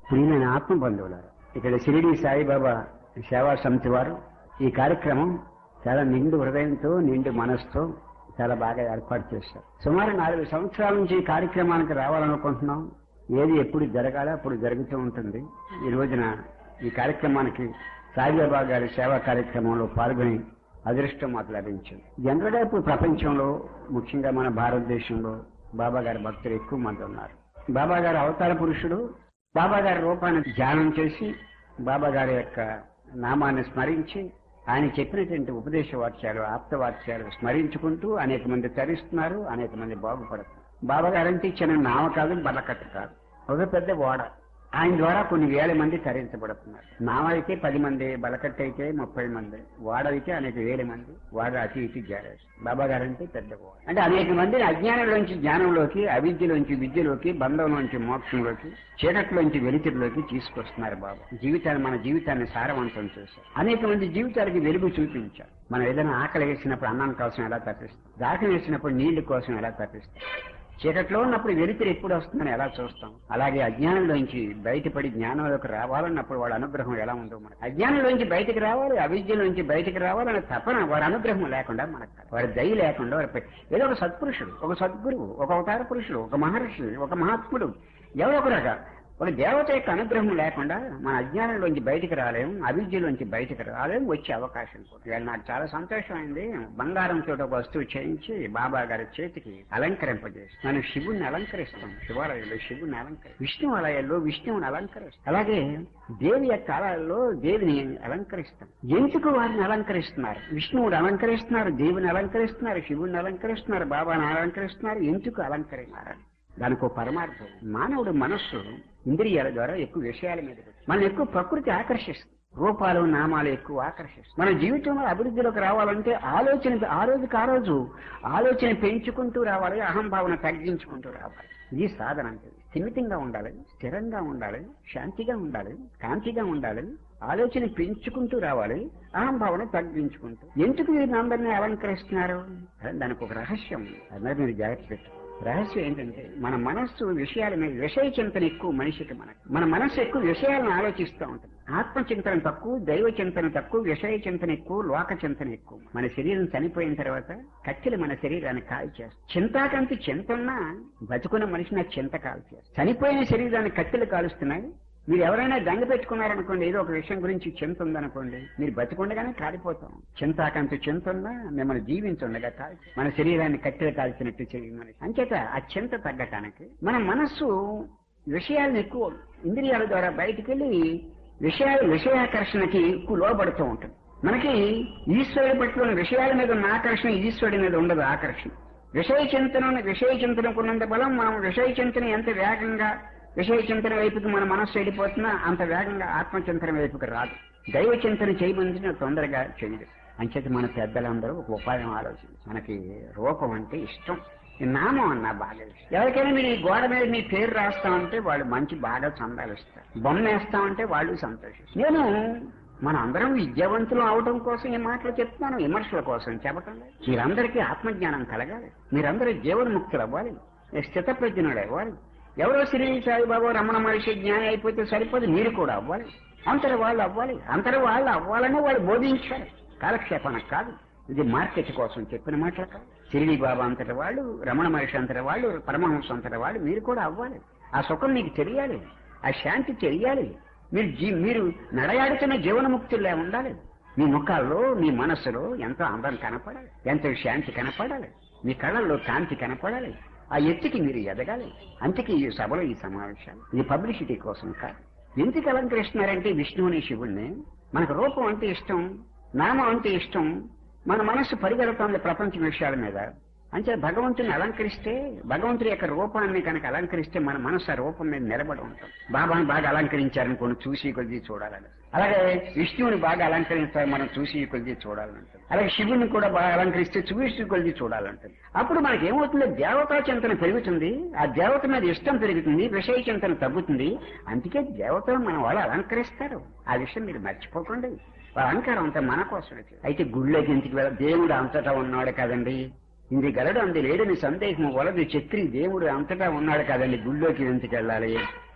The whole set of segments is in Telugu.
ప్రియమైన ఆత్మ బంధువులారు ఇక్కడ షిరిడి సాయిబాబా సేవా సమితి వారు ఈ కార్యక్రమం చాలా నిండు హృదయంతో నిండు మనసుతో చాలా బాగా ఏర్పాటు చేశారు సుమారు నాలుగు సంవత్సరాల నుంచి ఈ కార్యక్రమానికి రావాలనుకుంటున్నాం ఏది ఎప్పుడు జరగాలో అప్పుడు జరుగుతూ ఉంటుంది ఈ రోజున ఈ కార్యక్రమానికి సాయిబాబా గారి సేవా కార్యక్రమంలో పాల్గొని అదృష్టం మాకు లభించింది జనరల్గా ఇప్పుడు ప్రపంచంలో ముఖ్యంగా మన భారతదేశంలో బాబా గారి భక్తులు ఎక్కువ మంది ఉన్నారు బాబా గారి అవతార పురుషుడు బాబా గారి రూపాన్ని ధ్యానం చేసి బాబా గారి యొక్క నామాన్ని స్మరించి ఆయన చెప్పినటువంటి ఉపదేశ వాక్యాలు ఆప్త వాక్యాలు స్మరించుకుంటూ అనేక మంది తరిస్తున్నారు అనేక మంది బాగుపడుతున్నారు బాబా గారంటే చిన్న నామ కాదు బలకట్ట కాదు ఒక పెద్ద ఓడ ఆయన ద్వారా కొన్ని వేల మంది తరించబడుతున్నారు నామ అయితే పది మంది బలకట్ట అయితే ముప్పై మంది వాడైతే అనేక వేల మంది వాడ అతి ఇటు జారేసి బాబా గారంటే పెద్ద ఓడ అంటే అనేక మందిని అజ్ఞానంలోంచి జ్ఞానంలోకి అవిద్యలోంచి విద్యలోకి బంధంలోంచి మోక్షంలోకి చీకట్లోంచి వెలుతురులోకి తీసుకొస్తున్నారు బాబా జీవితాన్ని మన జీవితాన్ని సారవంతం చేశారు అనేక మంది జీవితాలకి వెలుగు చూపించారు మనం ఏదైనా ఆకలి వేసినప్పుడు అన్నం కోసం ఎలా తప్పిస్తాం దాఖలు వేసినప్పుడు నీళ్ల కోసం ఎలా తప్పిస్తాం చీకట్లో ఉన్నప్పుడు వెలుతురు ఎప్పుడు వస్తుందని ఎలా చూస్తాం అలాగే అజ్ఞానంలోంచి బయటపడి జ్ఞానంలోకి రావాలన్నప్పుడు వాడి అనుగ్రహం ఎలా ఉందో మనకు అజ్ఞానంలోంచి బయటకు రావాలి అవిద్యలోంచి బయటకు రావాలనే తపన వాడి అనుగ్రహం లేకుండా మనకు కాదు. వాడి దయ లేకుండా వాడి పై- ఏదో ఒక సత్పురుషుడు ఒక సద్గురువు ఒక అవతార పురుషుడు ఒక మహర్షి ఒక మహాత్ముడు ఎవరో ఒకరగా ఒక దేవత యొక్క అనుగ్రహం లేకుండా మన అజ్ఞానంలోంచి బయటికి రాలేం అవిద్యలోంచి బయటికి రాలేం వచ్చే అవకాశం కూడా ఇవాళ నాకు చాలా సంతోషమైంది బంగారంతో ఒక వస్తువు చేయించి బాబా గారి చేతికి అలంకరింపజేసి మనం శివుణ్ణి అలంకరిస్తాం శివాలయంలో శివుణ్ణి అలంకరి విష్ణు ఆలయాల్లో విష్ణువుని అలంకరిస్తాం అలాగే దేవి యొక్క ఆలయాల్లో దేవిని అలంకరిస్తాం ఎందుకు వారిని అలంకరిస్తున్నారు విష్ణువుని అలంకరిస్తున్నారు దేవిని అలంకరిస్తున్నారు శివుణ్ణి అలంకరిస్తున్నారు బాబాని అలంకరిస్తున్నారు ఎందుకు అలంకరిస్తున్నారు దానికి ఒక పరమార్థం మానవుడు మనస్సు ఇంద్రియాల ద్వారా ఎక్కువ విషయాల మీద మనం ఎక్కువ ప్రకృతి ఆకర్షిస్తుంది రూపాలు నామాలు ఎక్కువ ఆకర్షిస్తుంది మన జీవితంలో అభివృద్ధిలోకి రావాలంటే ఆలోచన ఆ రోజుకి ఆ రోజు ఆలోచన పెంచుకుంటూ రావాలి అహంభావన తగ్గించుకుంటూ రావాలి ఇది సాధన అంటే స్థిమితంగా ఉండాలి స్థిరంగా ఉండాలి శాంతిగా ఉండాలి కాంతిగా ఉండాలి ఆలోచన పెంచుకుంటూ రావాలి అహంభావన తగ్గించుకుంటూ ఎందుకు వీరిని అందరినీ అలంకరిస్తున్నారు అదే దానికి ఒక రహస్యం ఉంది. అందరూ మీరు జాగ్రత్త పెట్టు రహస్యం ఏంటంటే మన మనస్సు విషయాల మీద విషయ చింతన ఎక్కువ మనిషికి మనకు మన మనస్సు ఎక్కువ విషయాలను ఆలోచిస్తూ ఉంటుంది ఆత్మ చింతన తక్కువ దైవ చింతన తక్కువ విషయ చింతన ఎక్కువ లోక చింతన ఎక్కువ మన శరీరం చనిపోయిన తర్వాత కట్టెలు మన శరీరాన్ని కాల్ చేస్తాయి చింతాకంతి చింతన్నా బతుకున్న మనిషిని ఆ చింత కాల్ చేస్తాయి చనిపోయిన శరీరాన్ని కట్టెలు కాలుస్తున్నాయి మీరు ఎవరైనా గంగ పెట్టుకున్నారనుకోండి ఏదో ఒక విషయం గురించి చింత ఉందనుకోండి మీరు బతికుండగానే కాలిపోతాం చింతాకంత చింత ఉన్నా మిమ్మల్ని జీవించుండగా కాల్చి మన శరీరాన్ని కట్టెలు కాల్చినట్టు చేయమని అంచేత ఆ చింత తగ్గటానికి మన మనస్సు విషయాలను ఎక్కువ ఇంద్రియాల ద్వారా బయటికి వెళ్ళి విషయాలు విషయాకర్షణకి ఎక్కువ లోబడుతూ ఉంటుంది మనకి ఈశ్వరుడి పట్ల ఉన్న విషయాల మీద ఉన్న ఆకర్షణ ఈశ్వరుడి మీద ఉండదు ఆకర్షణ విషయ చింతన విషయ చింతనకున్నంత బలం మనం విషయ చింతన ఎంత వేగంగా విషయ చింతన వైపుకి మన మనస్సు వెళ్ళిపోతున్నా అంత వేగంగా ఆత్మచింతన వైపుకి రాదు దైవ చింతన చేయమంది తొందరగా చేయదు అంచేత మన పెద్దలందరూ ఒక ఉపాయం ఆలోచించి మనకి రూపం అంటే ఇష్టం ఈ నామం అన్నా బాగా ఇష్టం. ఎవరికైనా మీరు ఈ గోడ మీద మీ పేరు రాస్తామంటే వాళ్ళు మంచి బాగా చందాలిస్తారు బొమ్మ వేస్తామంటే వాళ్ళు సంతోషిస్తారు నేను మన అందరం విద్యావంతులు అవడం కోసం ఈ మాటలు చెప్తున్నాను విమర్శల కోసం చెప్పటం లేదు మీరందరికీ ఆత్మజ్ఞానం కలగాలి మీరందరూ జీవన్ముక్తులు అవ్వాలి స్థితప్రజ్ఞుడు అవ్వాలి ఎవరో శ్రీ సాయిబాబా రమణ మహర్షి జ్ఞాని అయిపోతే సరిపోదు మీరు కూడా అవ్వాలి అంతటి వాళ్ళు అవ్వాలి అంతటి వాళ్ళు అవ్వాలని వాళ్ళు బోధించారు కాలక్షేపణ కాదు ఇది మార్కెట్ కోసం చెప్పిన మాటలు కాదు షిరిడి బాబా అంతటి వాళ్ళు రమణ మహర్షి అంతటి వాళ్ళు పరమహంస అంతటి వాళ్ళు మీరు కూడా అవ్వాలి ఆ సుఖం మీకు తెలియాలి ఆ శాంతి తెలియాలి మీరు జీ మీరు నడయాడుతున్న జీవనముక్తుల్లో ఉండాలి మీ ముఖాల్లో మీ మనస్సులో ఎంతో అందం కనపడాలి ఎంతో శాంతి కనపడాలి మీ కళ్ళల్లో కాంతి కనపడాలి ఆ ఎత్తుకి మీరు ఎదగాలి అంతకి ఈ సభలో ఈ సమావేశాలు ఇది పబ్లిసిటీ కోసం కాదు ఎందుకు అలంకరిస్తున్నారంటే విష్ణువుని శివుణ్ణి మనకు రూపం అంటే ఇష్టం నామం అంటే ఇష్టం మన మనస్సు పరిగెడుతోంది ప్రపంచ విషయాల మీద అంటే భగవంతుని అలంకరిస్తే భగవంతుడి యొక్క రూపాన్ని కనుక అలంకరిస్తే మన మనసు ఆ రూపం మీద నిలబడి ఉంటాం బాబాని బాగా అలంకరించారనుకోండి చూసి కొద్ది చూడాలని అలాగే విష్ణువుని బాగా అలంకరిస్తారు మనం చూసి కొద్ది చూడాలంటుంది అలాగే శివుని కూడా బాగా అలంకరిస్తే చూసి కొద్ది చూడాలంటుంది అప్పుడు మనకి ఏమవుతుంది దేవతా చింతన పెరుగుతుంది ఆ దేవత మీద ఇష్టం పెరుగుతుంది విషయ చింతన తగ్గుతుంది అందుకే దేవతను మన వాళ్ళు అలంకరిస్తారు ఆ విషయం మీరు మర్చిపోకండి వాళ్ళ అలంకారం అంతా మన కోసమే అయితే గుళ్ళకి ఇంటికి వెళ్ళ దేవుడు అంతటా ఉన్నాడు కదండి ఇంది గలడు అంది లేడని సందేహం వలదు చక్రి దేవుడు అంతటా ఉన్నాడు కదండి గుళ్ళోకి ఎందుకు వెళ్ళాలి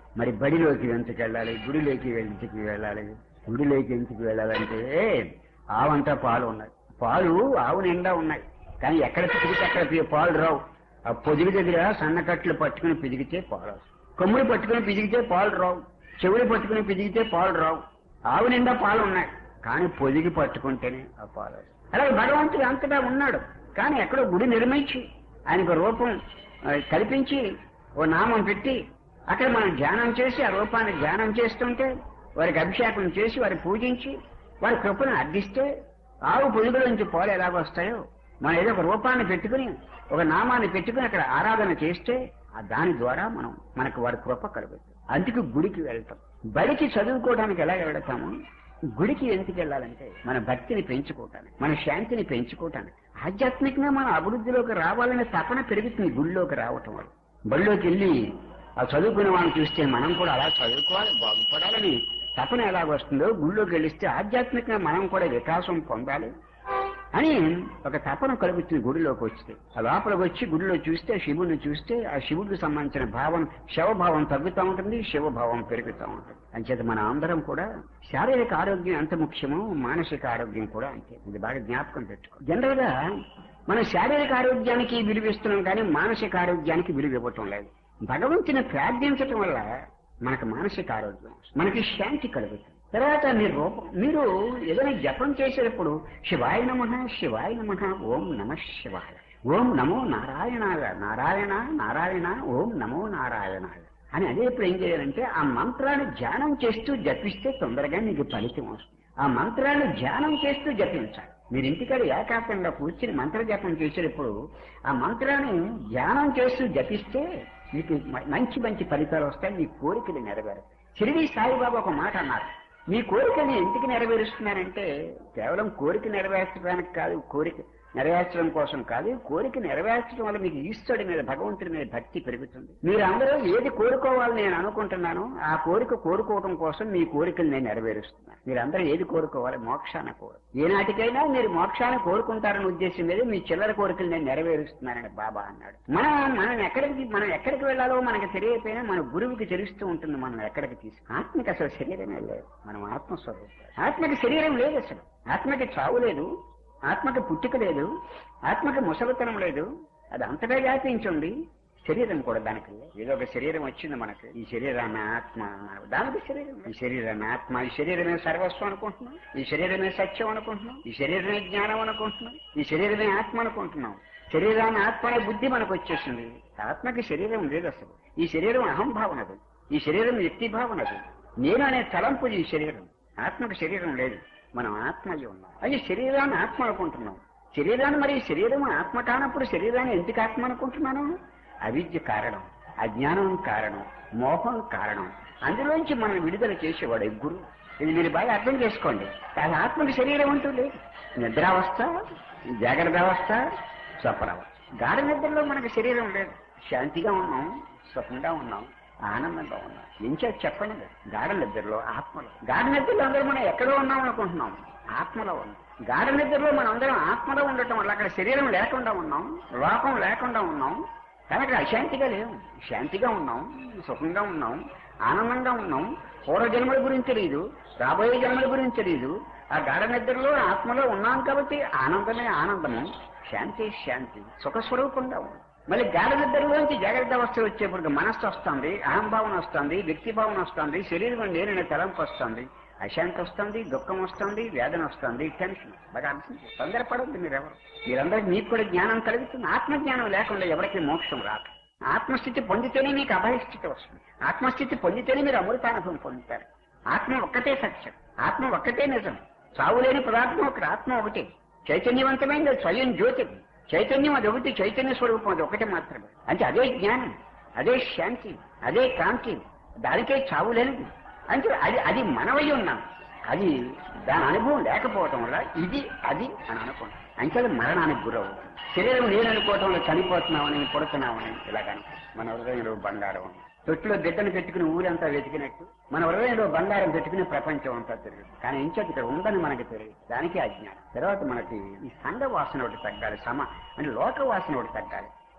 మరి బడిలోకి ఎందుకు వెళ్ళాలి గుడిలోకి ఎందుకు వెళ్ళాలి గుడిలోకి ఎందుకు వెళ్ళాలంటే ఆవంతా పాలు ఉన్నాయి పాలు ఆవు నిండా ఉన్నాయి కానీ ఎక్కడ పిదిగితే అక్కడ పి- పాలు రావు ఆ పొదిగి దగ్గర సన్నకట్లు పట్టుకుని పిదిగితే పాలు వస్తాయి. కొమ్ములు పట్టుకుని పిదిగితే పాలు రావు చెవులు పట్టుకుని పిదిగితే పాలు రావు ఆవు నిండా పాలు ఉన్నాయి కానీ పొదిగి పట్టుకుంటేనే ఆ పాలు వస్తాయి. అలాగే భగవంతుడు అంతటా ఉన్నాడు కానీ ఎక్కడో గుడి నిర్మించి ఆయనకు రూపం ఆ, కల్పించి ఓ నామం పెట్టి అక్కడ మనం ధ్యానం చేసి ఆ రూపాన్ని ధ్యానం చేస్తుంటే వారికి అభిషేకం చేసి వారి పూజించి వారి కృపను అర్థిస్తే ఆవు పొదుగుల నుంచి పాలు ఎలాగ వస్తాయో మనం ఏదో ఒక రూపాన్ని పెట్టుకుని ఒక నామాన్ని పెట్టుకుని అక్కడ ఆరాధన చేస్తే ఆ దాని ద్వారా మనం మనకు వారి కృప కలుగుతుంది అందుకు గుడికి వెళ్తాం బడికి చదువుకోవడానికి ఎలా వెళతాము గుడికి ఎందుకు వెళ్ళాలంటే మన భక్తిని పెంచుకోవటానికి మన శాంతిని పెంచుకోవటానికి ఆధ్యాత్మికంగా మన అభివృద్ధిలోకి రావాలనే తపన పెరుగుతుంది గుడిలోకి రావటం వల్ల బడిలోకి వెళ్ళి ఆ చదువుకునే వాళ్ళని చూస్తే మనం కూడా అలా చదువుకోవాలి బాగుపడాలని తపన ఎలాగొస్తుందో గుళ్ళోకి వెళ్ళిస్తే ఆధ్యాత్మికంగా మనం కూడా వికాసం పొందాలి అని ఒక తపన కలుగుతుంది గుడిలోకి వస్తే ఆ లోపలికి వచ్చి గుడిలో చూస్తే శివుడిని చూస్తే ఆ శివుడికి సంబంధించిన భావం శవభావం తగ్గుతూ ఉంటుంది శివభావం పెరుగుతూ ఉంటుంది అంచేత మన అందరం కూడా శారీరక ఆరోగ్యం ఎంత ముఖ్యమో మానసిక ఆరోగ్యం కూడా అంతే ఇది బాగా జ్ఞాపకం పెట్టుకో జనరల్ గా మన శారీరక ఆరోగ్యానికి విలువిస్తున్నాం కానీ మానసిక ఆరోగ్యానికి విలువ ఇవ్వటం లేదు భగవంతుని ప్రార్థించటం వల్ల మనకు మానసిక ఆరోగ్యం మనకి శాంతి కలుగుతుంది తర్వాత మీరు రూపం మీరు ఏదైనా జపం చేసేటప్పుడు శివాయ నమ శివాయ నమ ఓం నమ శివాయ ఓం నమో నారాయణాయ నారాయణ నారాయణ ఓం నమో నారాయణాయ అని అదే ఇప్పుడు ఏం చేయాలంటే ఆ మంత్రాన్ని ధ్యానం చేస్తూ జపిస్తే తొందరగా నీకు ఫలితం వస్తుంది ఆ మంత్రాన్ని ధ్యానం చేస్తూ జపించాలి మీరు ఇంటికాడ ఏకాంతంగా కూర్చుని మంత్ర జపం చేసేటప్పుడు ఆ మంత్రాన్ని ధ్యానం చేస్తూ జపిస్తే మీకు మ- మంచి మంచి ఫలితాలు వస్తాయి మీ కోరికలు నెరవేరుతాయి షిరిడి సాయిబాబా ఒక మాట అన్నారు మీ కోరికని ఎందుకు నెరవేరుస్తున్నారంటే కేవలం కోరిక నెరవేర్చడానికి కాదు కోరిక నెరవేర్చడం కోసం కాదు కోరిక నెరవేర్చడం వల్ల మీకు ఈశ్వరుడి మీద భగవంతుడి మీద భక్తి పెరుగుతుంది మీరు అందరూ ఏది కోరుకోవాలని నేను అనుకుంటున్నాను ఆ కోరిక కోరుకోవడం కోసం మీ కోరికలు నేను నెరవేరుస్తున్నాను మీరందరూ ఏది కోరుకోవాలి మోక్షాన్ని కోరు ఏనాటికైనా మీరు మోక్షాన్ని కోరుకుంటారనే ఉద్దేశం మీద మీ చిల్లర కోరికలు నేను నెరవేరుస్తున్నానని బాబా అన్నాడు మనం మనం ఎక్కడికి మనం ఎక్కడికి వెళ్ళాలో మనకి తెలియకపోయినా మన గురువుకి తెలుస్తూ ఉంటుంది మనం ఎక్కడికి తీసుకు ఆత్మకి అసలు శరీరమే లేదు మనం ఆత్మస్వరూపం ఆత్మకి శరీరం లేదు అసలు ఆత్మకి చావు లేదు ఆత్మకి పుట్టుక లేదు ఆత్మకి ముసలితనం లేదు అది అంతటా వ్యాపించింది శరీరం కూడా దానికి లేదు. ఏదో ఒక శరీరం వచ్చింది మనకి ఈ శరీరాన్ని ఆత్మ అన్నారు. దానికి శరీరం ఈ శరీరాన్ని ఆత్మ ఈ శరీరమే సర్వస్వం అనుకుంటున్నాం ఈ శరీరమే సత్యం అనుకుంటున్నాం ఈ శరీరమే జ్ఞానం అనుకుంటున్నాం ఈ శరీరమే ఆత్మ అనుకుంటున్నాం శరీరాన్ని ఆత్మ అనే బుద్ధి మనకు వచ్చేసింది ఆత్మకి శరీరం లేదు అసలు ఈ శరీరం అహంభావనది ఈ శరీరం వ్యక్తిభావనది నేను అనే తలంపు ఈ శరీరం ఆత్మకు శరీరం లేదు మనం ఆత్మయ్య ఉన్నాం అది శరీరాన్ని ఆత్మ అనుకుంటున్నాం శరీరాన్ని మరి శరీరం ఆత్మ కానప్పుడు శరీరాన్ని ఎందుకు ఆత్మ అనుకుంటున్నాను అవిద్య కారణం అజ్ఞానం కారణం మోహం కారణం అందులోంచి మనం విడుదల చేసేవాడు ఈ గురువు ఇది మీరు బాగా అర్థం చేసుకోండి అది ఆత్మకి శరీరం అంటూ లేదు నిద్రావస్థ జాగ్రత్త అవస్థ స్వప్నావస్థ గాఢ నిద్రలో మనకి శరీరం లేదు శాంతిగా ఉన్నాం స్వప్నంగా ఉన్నాం ఆనందంగా ఉన్నాం ఏం చేసి చెప్పండి గాఢ నిద్రలో ఆత్మలో గాఢ నిద్రలో అందరూ మనం ఎక్కడో ఉన్నాం అనుకుంటున్నాం ఆత్మలో ఉన్నాం గాఢ నిద్రలో మనం అందరం ఆత్మలో ఉండటం వల్ల అక్కడ శరీరం లేకుండా ఉన్నాం లోకం లేకుండా ఉన్నాం కానీ అక్కడ అశాంతిగా లేవు శాంతిగా ఉన్నాం సుఖంగా ఉన్నాం ఆనందంగా ఉన్నాం పూర్వ జన్మల గురించి తెలియదు రాబోయే జన్మల గురించి తెలియదు ఆ గాఢ నిద్రలో ఆత్మలో ఉన్నాం కాబట్టి ఆనందమే ఆనందము శాంతి శాంతి సుఖ స్వరూపంగా ఉంది మళ్ళీ గాఢ నిద్రలోంచి జాగ్రత్త అవస్థ వచ్చేప్పుడు మనస్సు వస్తుంది అహంభావన వస్తుంది వ్యక్తి భావన వస్తుంది శరీరం నేననే తలంపు వస్తుంది అశాంతి వస్తుంది దుఃఖం వస్తుంది వేదన వస్తుంది టెన్షన్ బాగా అర్థం చేసుకోండి. తొందరపడద్దు మీరెవరు మీరందరికీ మీకు కూడా జ్ఞానం కలుగుతుంది ఆత్మజ్ఞానం లేకుండా ఎవరికి మోక్షం రాదు ఆత్మస్థితి పొందితేనే మీకు అభయస్థితి వస్తుంది ఆత్మస్థితి పొందితేనే మీరు అమృతానుభవం పొందుతారు ఆత్మ ఒక్కటే సత్యం ఆత్మ ఒక్కటే నిజం చావులేని పదార్థం ఒకటి ఆత్మ ఒకటి చైతన్యవంతమైనది అది స్వయం జ్యోతి చైతన్యం అది ఒకటి చైతన్య స్వరూపం అది ఒకటి మాత్రమే అంటే అదే జ్ఞానం అదే శాంతి అదే కాంతి దానికే చావు లేనిది అంటే అది అది మనవై ఉన్నాం అది దాని అనుభవం లేకపోవటం వల్ల ఇది అది అని అనుకోండి అంటే అది మరణానికి గురవుతుంది శరీరం నేను అనుకోవటంలో చనిపోతున్నామని పుడుతున్నామని ఇలాగని మన హృదయంలో బంగారం ఉంది. తొట్టిలో బిడ్డను పెట్టుకుని ఊరంతా వెతికినట్టు మన హృదయంలో బంగారం పెట్టుకుని ప్రపంచం అంతా తిరుగుతుంది కానీ ఇంచటి ఇక్కడ ఉందని మనకి తెలియదు దానికి అజ్ఞానం తర్వాత మనకి ఈ సంఘ వాసన ఒకటి తగ్గాలి సమ అంటే లోక వాసన ఒకటి తగ్గాలి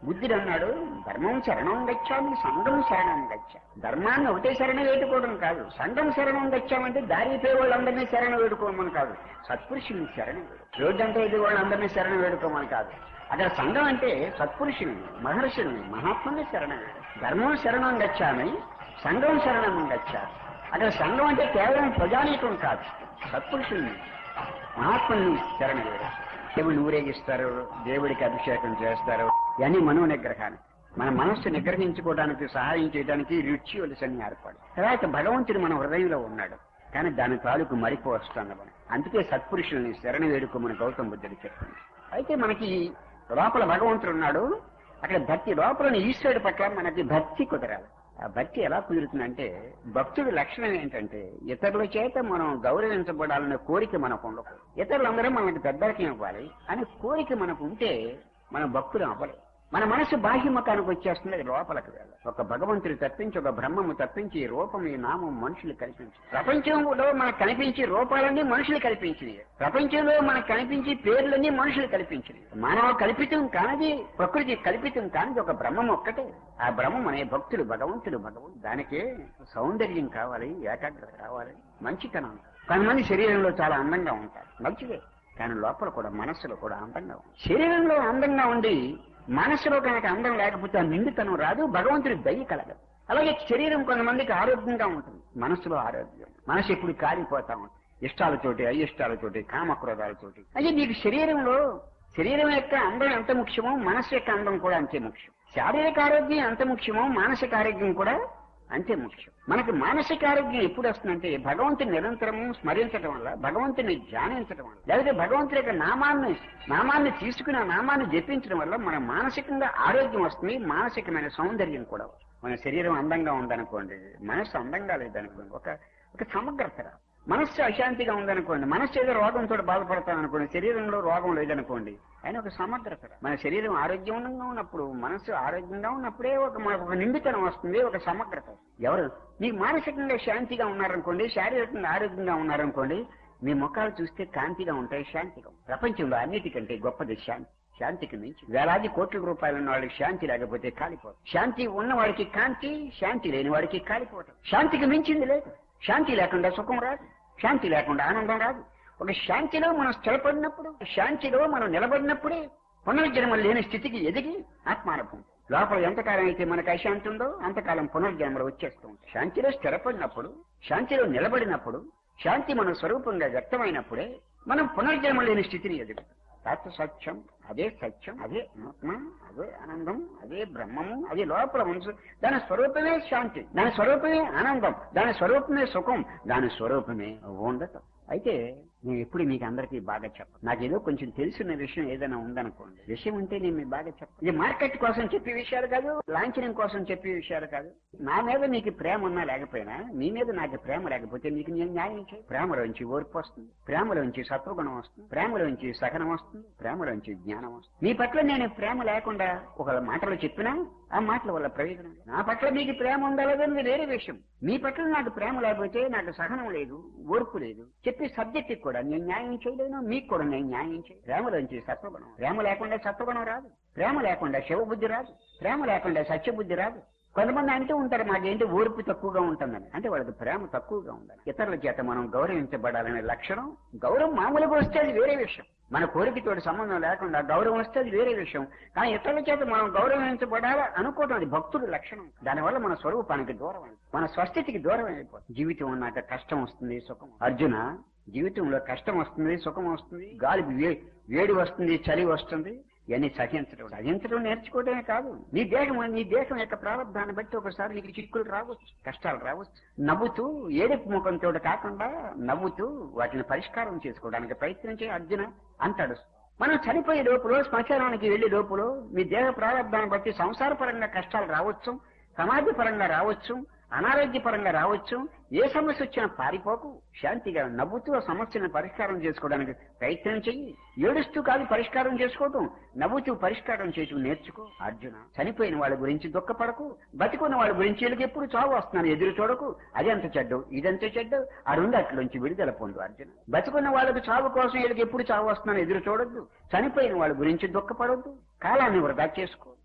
బుద్ధుడు అన్నాడు ధర్మం శరణం గచ్చామి సంఘం శరణం గచ్చా ధర్మాన్ని ఒకటే శరణ వేడుకోవడం కాదు సంఘం శరణం గచ్చామంటే దారి పోయే వాళ్ళందరినీ శరణ వేడుకోమని కాదు సత్పురుషుని శరణ వేడు రోడ్డు అంటే ఇది వాళ్ళందరినీ శరణ వేడుకోమని కాదు అక్కడ సంఘం అంటే సత్పురుషుని మహర్షుల్ని మహాత్ముని శరణ వేడు ధర్మం శరణం గచ్చామి సంఘం శరణం గచ్చా అక్కడ సంఘం అంటే కేవలం ప్రజానీకం కాదు సత్పురుషుల్ని మహాత్ముల్ని శరణ వేడు దేవుడిని ఊరేగిస్తారు దేవుడికి అభిషేకం చేస్తారు ఇవన్నీ మనో నిగ్రహాన్ని మన మనస్సు నిగ్రహించుకోవడానికి సహాయం చేయడానికి రిచువల్స్ అన్ని ఏర్పాటు తర్వాత భగవంతుడు మన హృదయంలో ఉన్నాడు కానీ దాని తాలూకు మరిపు వస్తుంది మనం అందుకే సత్పురుషుల్ని శరణ వేడుకోమని గౌతమ బుద్ధుడు చెప్పింది అయితే మనకి లోపల భగవంతుడు ఉన్నాడు అక్కడ భక్తి లోపల ఈశ్వరుడి పట్ల మనకి భక్తి కుదరాలి ఆ భక్తి ఎలా కుదురుతుందంటే భక్తుడి లక్షణం ఏంటంటే ఇతరుల చేత మనం గౌరవించబడాలనే కోరిక మనకు ఉండకూడదు ఇతరులందరూ మనకి పెద్దలకి ఇవ్వాలి అనే కోరిక మనకు ఉంటే మన భక్తులు అవ్వలేదు మన మనసు బాహ్యముఖానికి వచ్చేస్తుంది అది లోపలికి వెళ్ళదు ఒక భగవంతుడు తప్పించి ఒక బ్రహ్మము తప్పించి ఈ రూపం ఈ నామం మనుషులు కల్పించి ప్రపంచంలో మనకు కనిపించే రూపాలన్నీ మనుషులు కల్పించినవి ప్రపంచంలో మనకు కనిపించే పేర్లన్నీ మనుషులు కల్పించినవి మానవ కల్పితం కానిది ప్రకృతి కల్పితం కానిది ఒక బ్రహ్మం ఒక్కటే ఆ బ్రహ్మం అనే భక్తుడు భగవంతుడు భగవంతుడు దానికే సౌందర్యం కావాలి ఏకాగ్రత కావాలి మంచితనం కొంతమంది శరీరంలో చాలా అందంగా ఉంటారు మంచిదే కానీ లోపల కూడా మనస్సులో కూడా అందంగా ఉంది శరీరంలో అందంగా ఉండి మనసులో కనుక అందం లేకపోతే ఆ నిండుతనం రాదు భగవంతుడి దయ్య కలగదు అలాగే శరీరం కొంతమందికి ఆరోగ్యంగా ఉంటుంది మనసులో ఆరోగ్యం మనసు ఎప్పుడు కాలిపోతా ఉంటుంది ఇష్టాలతోటి అయిష్టాలతోటి కామక్రోధాలతోటి అయితే నీకు శరీరంలో శరీరం యొక్క అందం ఎంత ముఖ్యమో మనసు యొక్క అందం కూడా అంతే ముఖ్యం శారీరక ఆరోగ్యం ఎంత ముఖ్యమో మానసిక ఆరోగ్యం కూడా అంతే ముఖ్యం మనకి మానసిక ఆరోగ్యం ఎప్పుడు వస్తుందంటే భగవంతుని నిరంతరము స్మరించడం వల్ల భగవంతుని ధ్యానించడం వల్ల లేకపోతే భగవంతుని యొక్క నామాన్ని నామాన్ని తీసుకుని ఆ నామాన్ని జపించడం వల్ల మన మానసికంగా ఆరోగ్యం వస్తుంది మానసికమైన సౌందర్యం కూడా వస్తుంది. మన శరీరం అందంగా ఉందనుకోండి మనస్సు అందంగా లేదనుకోండి ఒక ఒక సమగ్రత రాదు. మనస్సు అశాంతిగా ఉందనుకోండి మనస్సు ఏదో రోగంతో బాధపడతాను అనుకోండి శరీరంలో రోగం లేదనుకోండి ఆయన ఒక సమగ్రత రాదు. మన శరీరం ఆరోగ్యంగా ఉన్నప్పుడు మనస్సు ఆరోగ్యంగా ఉన్నప్పుడే ఒక మనకు ఒక నిండుతనం వస్తుంది ఒక సమగ్రత వస్తుంది. ఎవరు మీకు మానసికంగా శాంతిగా ఉన్నారనుకోండి శారీరకంగా ఆరోగ్యంగా ఉన్నారనుకోండి మీ ముఖాలు చూస్తే కాంతిగా ఉంటాయి శాంతిగా ఉంటాయి. ప్రపంచంలో అన్నిటికంటే గొప్పది శాంతి శాంతికి మించి వేలాది కోట్ల రూపాయలు ఉన్న వాళ్ళకి శాంతి లేకపోతే కాలిపోవడం శాంతి ఉన్న వాడికి కాంతి శాంతి లేని వాడికి కాలిపోవటం శాంతికి మించింది లేదు శాంతి లేకుండా సుఖం రాదు శాంతి లేకుండా ఆనందం రాదు ఒక శాంతిలో మనం స్థిరపడినప్పుడు శాంతిలో మనం నిలబడినప్పుడే పునర్జన్మ లేని స్థితికి ఎదిగి ఆత్మానుభవం లోపల ఎంతకాలం అయితే మనకు అశాంతి ఉందో అంతకాలం పునర్జన్మలు వచ్చేస్తూ ఉంటాయి శాంతిలో స్థిరపడినప్పుడు శాంతిలో నిలబడినప్పుడు శాంతి మన స్వరూపంగా వ్యక్తమైనప్పుడే మనం పునర్జన్మ లేని స్థితిని ఎదుగుతాం తత్ సత్యం అదే సత్యం అదే ఆత్మ అదే ఆనందం అదే బ్రహ్మము అదే లోపల మనసు దాని స్వరూపమే శాంతి దాని స్వరూపమే ఆనందం దాని స్వరూపమే సుఖం దాని స్వరూపమే ఉండటం అయితే నేను ఎప్పుడు మీకు అందరికీ బాగా చెప్పను నాకు ఏదో కొంచెం తెలిసిన విషయం ఏదైనా ఉందనుకోండి విషయం ఉంటే నేను మీకు బాగా చెప్పను ఇది మార్కెట్ కోసం చెప్పే విషయాలు కాదు లాంఛనం కోసం చెప్పే విషయాలు కాదు నా మీద మీకు ప్రేమ ఉన్నా లేకపోయినా మీ మీద నాకు ప్రేమ లేకపోతే మీకు నేను న్యాయం చేయి ప్రేమలోంచి ఓర్పు వస్తుంది ప్రేమలోంచి సత్వగుణం వస్తుంది ప్రేమలోంచి సహనం వస్తుంది ప్రేమలోంచి జ్ఞానం వస్తుంది మీ పట్ల నేను ప్రేమ లేకుండా ఒక మాటలు చెప్పినా ఆ మాటల వల్ల ప్రయోజనం లేదు. నా పట్ల మీకు ప్రేమ ఉండాలనేది వేరే విషయం మీ పట్ల నాకు ప్రేమ లేకపోతే నాకు సహనం లేదు ఓర్పు లేదు చెప్పే సబ్జెక్ట్ కూడా నేను న్యాయం చేయలేను మీకు కూడా నేను న్యాయం చేయ ప్రేమలోంచి సత్వగుణం ప్రేమ లేకుండా సత్వగుణం రాదు ప్రేమ లేకుండా శివబుద్ధి రాదు ప్రేమ లేకుండా సత్యబుద్ధి రాదు కొంతమంది అంటూ ఉంటారు మాకేంటి ఓర్పు తక్కువగా ఉంటుందని అంటే వాళ్ళకి ప్రేమ తక్కువగా ఉందని ఇతరుల చేత మనం గౌరవించబడాలనే లక్షణం గౌరవం మామూలుగా వస్తే అది వేరే విషయం మన కోరికతోటి సంబంధం లేకుండా గౌరవం వస్తే అది వేరే విషయం కానీ ఇతరుల చేత మనం గౌరవించబడాలా అనుకోవడం అది భక్తుడి లక్షణం దానివల్ల మన స్వరూపానికి దూరం అయిపోతుంది. మన స్వస్థితికి దూరం అయిపోతుంది జీవితం అన్నాక కష్టం వస్తుంది సుఖం అర్జున జీవితంలో కష్టం వస్తుంది సుఖం వస్తుంది గాలి వే- వేడి వస్తుంది చలి వస్తుంది ఇవన్నీ సహించడం సహించడం నేర్చుకోవడమే కాదు నీ దేహం నీ దేహం యొక్క ప్రారంభాన్ని బట్టి ఒకసారి నీకు చిక్కులు రావచ్చు కష్టాలు రావచ్చు నవ్వుతూ ఏడుపు ముఖంతో కాకుండా నవ్వుతూ వాటిని పరిష్కారం చేసుకోవడానికి ప్రయత్నించే అర్జున అంటాడు మనం చనిపోయే లోపల శ్మశానానికి వెళ్లే లోపల మీ దేహ ప్రారంభాన్ని బట్టి సంసార పరంగా కష్టాలు రావచ్చు సమాజ పరంగా రావచ్చు అనారోగ్య పరంగా రావచ్చు ఏ సమస్య వచ్చినా పారిపోకు శాంతిగా నవ్వుతూ ఆ సమస్యను పరిష్కారం చేసుకోవడానికి ప్రయత్నం చెయ్యి ఏడుస్తూ కాదు పరిష్కారం చేసుకోవటం నవ్వుతూ పరిష్కారం చేయటం నేర్చుకో అర్జున చనిపోయిన వాళ్ళ గురించి దుఃఖపడకు బతికున్న వాళ్ళ గురించి వీళ్ళకి ఎప్పుడు చావు వస్తున్నాను ఎదురు చూడకు అదంత చెడ్డు ఇదంత చెడ్డు ఆ రెండట్లోంచి విడుదల పొందు అర్జున బతికున్న వాళ్ళకి చావు కోసం వీళ్ళకి ఎప్పుడు చావు వస్తున్నాను ఎదురు చూడొద్దు చనిపోయిన వాళ్ళ గురించి దుఃఖపడొద్దు కాలాన్ని వృధా చేసుకో